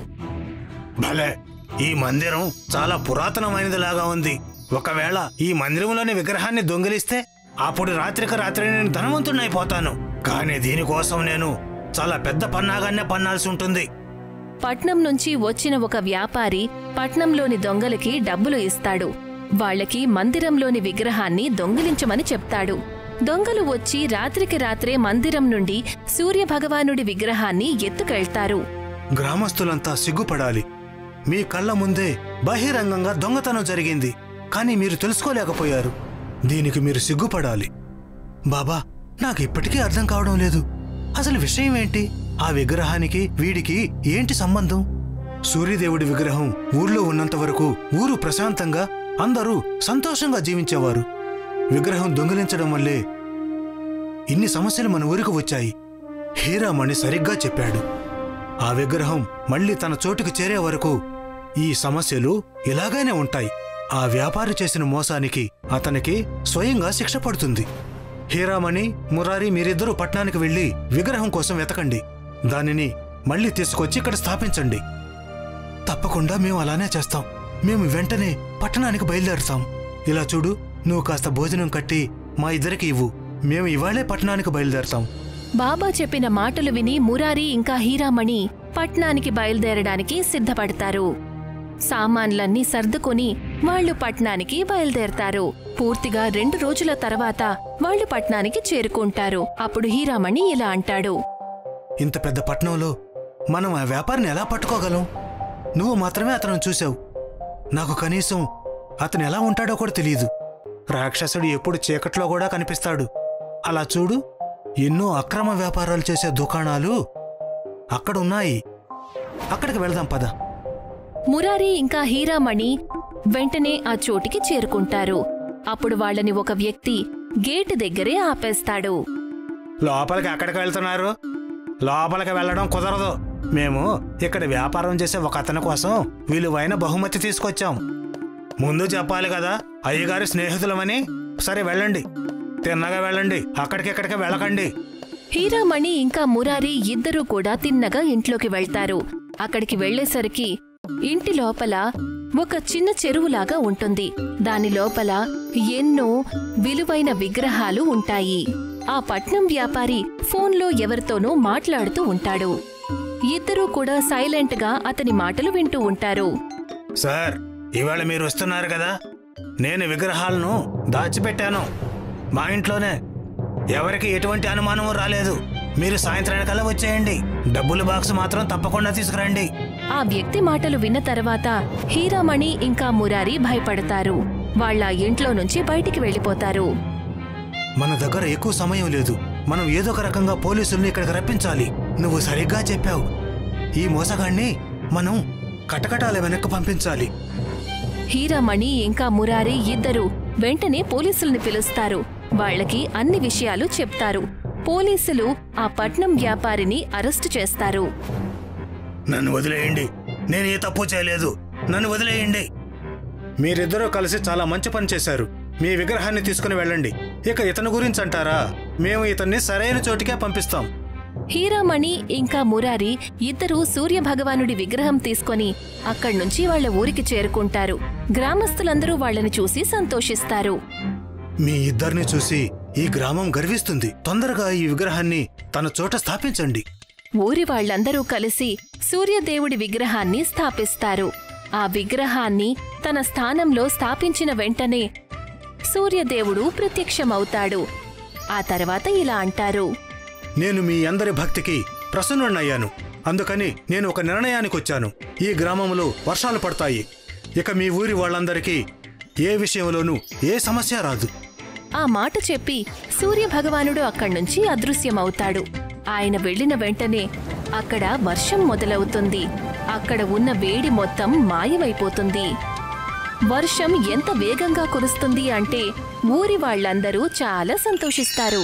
భలే ఈ మందిరం చాలా పురాతనమైనదిలాగా ఉంది ఒకవేళ ఈ మందిరంలోని విగ్రహాన్ని దొంగిలిస్తే అప్పుడు రాత్రికి రాత్రి నేను ధనవంతుడినైపోతాను కానీ దీనికోసం నేను చాలా పెద్ద పన్నాగాన్నే పన్నాల్సి ఉంటుంది పట్నం నుంచి వచ్చిన ఒక వ్యాపారి పట్నంలోని దొంగలకి డబ్బులు ఇస్తాడు వాళ్ళకి మందిరంలోని విగ్రహాన్ని దొంగిలించమని చెప్తాడు దొంగలు వచ్చి రాత్రికి రాత్రే మందిరం నుండి సూర్యభగవానుడి విగ్రహాన్ని ఎత్తుకెళ్తారు గ్రామస్తులంతా సిగ్గుపడాలి మీ కళ్ళ ముందే బహిరంగంగా దొంగతనం జరిగింది కానీ మీరు తెలుసుకోలేకపోయారు దీనికి మీరు సిగ్గుపడాలి బాబా నాకు ఇప్పటికీ అర్థం కావడం లేదు అసలు విషయం ఏంటి ఆ విగ్రహానికి వీడికి ఏంటి సంబంధం సూర్యదేవుడి విగ్రహం ఊర్లో ఉన్నంత వరకు ఊరు ప్రశాంతంగా అందరూ సంతోషంగా జీవించేవారు విగ్రహం దొంగిలించడం వల్లే ఇన్ని సమస్యలు మన ఊరికి వచ్చాయి హీరామణి సరిగ్గా చెప్పాడు ఆ విగ్రహం మళ్ళీ తన చోటుకు చేరే వరకు ఈ సమస్యలు ఇలాగైనే ఉంటాయి ఆ వ్యాపారి చేసిన మోసానికి అతనికి స్వయంగా శిక్ష పడుతుంది హీరామణి మురారి మీరిద్దరూ పట్నానికి వెళ్లి విగ్రహం కోసం వెతకండి దానిని మళ్ళీ తీసుకొచ్చి ఇక్కడ స్థాపించండి తప్పకుండా మేము అలానే చేస్తాం మేము వెంటనే పట్టణానికి బయలుదేరుతాం ఇలా చూడు నువ్వు కాస్త భోజనం కట్టి మా ఇద్దరికి ఇవ్వు మేము ఇవాళే పట్టణానికి బయలుదేరుతాం బాబా చెప్పిన మాటలు విని మురారి ఇంకా హీరామణి పట్నానికి బయలుదేరడానికి సిద్ధపడతారు సామాన్లన్నీ సర్దుకొని వాళ్ళు పట్నానికి బయలుదేరతారు పూర్తిగా రెండు రోజుల తర్వాత వాళ్ళు పట్నానికి చేరుకుంటారు అప్పుడు హీరామణి ఇలా అంటాడు ఇంత పెద్ద పట్టణంలో మనం ఆ వ్యాపారిని ఎలా పట్టుకోగలం నువ్వు మాత్రమే అతను చూసావు నాకు కనీసం అతను ఎలా ఉంటాడో కూడా తెలియదు రాక్షసుడు ఎప్పుడు చీకట్లో కూడా కనిపిస్తాడు అలా చూడు ఎన్నో అక్రమ వ్యాపారాలు చేసే దుకాణాలు అక్కడ ఉన్నాయి అక్కడికి వెళదాం పద మురారి ఇంకా హీరామణి వెంటనే ఆ చోటికి చేరుకుంటారు అప్పుడు వాళ్ళని ఒక వ్యక్తి గేటు దగ్గరే ఆపేస్తాడు లోపలికి ఎక్కడికి వెళ్తున్నారు లోపలికి వెళ్ళడం కుదరదు మేము ఇక్కడ వ్యాపారం చేసే ఒక అతని కోసం విలువైన బహుమతి తీసుకొచ్చాం ముందు చెప్పాలి కదా అయ్యగారి స్నేహితులమని సరే వెళ్ళండి తిన్నగా వెళ్ళండి అక్కడికి ఇక్కడికి వెళ్ళకండి హీరామణి ఇంకా మురారి ఇద్దరూ కూడా తిన్నగా ఇంట్లోకి వెళ్తారు అక్కడికి వెళ్లేసరికి ఇంటి లోపల ఒక చిన్న చెరువులాగా ఉంటుంది దాని లోపల ఎన్నో విలువైన విగ్రహాలు ఉంటాయి ఆ పట్నం వ్యాపారి ఫోన్లో ఎవరితోనో మాట్లాడుతూ ఉంటాడు ఇద్దరూ కూడా సైలెంట్ గా అతని మాటలు వింటూ ఉంటారు సార్ ఇవాళ మీరు వస్తున్నారు కదా నేను విగ్రహాలను దాచిపెట్టాను మా ఇంట్లోనే ఎవరికి ఎటువంటి అనుమానం రాలేదు మీరు సాయంత్రానికల్లా వచ్చేయండి డబ్బుల బాక్స్ మాత్రం తప్పకుండా తీసుకురండి ఆ వ్యక్తి మాటలు విన్న తర్వాత హీరామణి ఇంకా మురారి భయపడతారు వాళ్ళ ఇంట్లో నుంచి బయటికి వెళ్ళిపోతారు మన దగ్గర ఎక్కువ సమయం లేదు మనం ఏదో ఒక రకంగా పోలీసుల్ని ఇక్కడికి రప్పించాలి నువ్వు సరిగ్గా చెప్పావు ఈ మోసగాణ్ణి మనం కటకటాల వెనక్కి పంపించాలి హీరామణి ఇంకా మురారి ఇద్దరు వెంటనే పోలీసుల్ని పిలుస్తారు వాళ్ళకి అన్ని విషయాలు చెప్తారు పోలీసులు ఆ పట్నం వ్యాపారిని అరెస్టు చేస్తారు నన్ను వదిలేయండి నేను ఏ తప్పు చేయలేదు నన్ను వదిలేయండి మీరిద్దరూ కలిసి చాలా మంచి పని చేశారు మీ విగ్రహాన్ని తీసుకుని వెళ్ళండి ఇక ఇతని గురించి అంటారా మేము ఇతన్ని సరైన చోటికే పంపిస్తాం హీరామణి ఇంకా మురారి ఇద్దరూ సూర్య భగవానుడి విగ్రహం తీసుకొని అక్కడ్నుంచి వాళ్ళ ఊరికి చేరుకుంటారు గ్రామస్తులందరూ వాళ్ళని చూసి సంతోషిస్తారు మీ ఇద్దరిని చూసి ఈ గ్రామం గర్విస్తుంది తొందరగా ఈ విగ్రహాన్ని తన చోట స్థాపించండి ఊరి వాళ్ళందరూ కలిసి సూర్యదేవుడి విగ్రహాన్ని స్థాపిస్తారు ఆ విగ్రహాన్ని తన స్థానంలో స్థాపించిన వెంటనే సూర్యదేవుడు ప్రత్యక్షమవుతాడు ఆ తర్వాత ఇలా అంటారు నేను మీ అందరి భక్తికి ప్రసన్నున్నయ్యాను అందుకని నేను ఒక నిర్ణయానికి వచ్చాను ఈ గ్రామంలో వర్షాలు పడతాయి ఇక మీ ఊరి వాళ్ళందరికీ ఏ విషయంలోనూ ఏ సమస్య రాదు ఆ మాట చెప్పి సూర్య భగవానుడు అక్కడ్నుంచి అదృశ్యమవుతాడు ఆయన వెళ్ళిన వెంటనే అక్కడ వర్షం మొదలవుతుంది అక్కడ ఉన్న వేడి మొత్తం మాయమైపోతుంది వర్షం ఎంత వేగంగా కురుస్తుంది అంటే ఊరి వాళ్ళందరూ చాలా సంతోషిస్తారు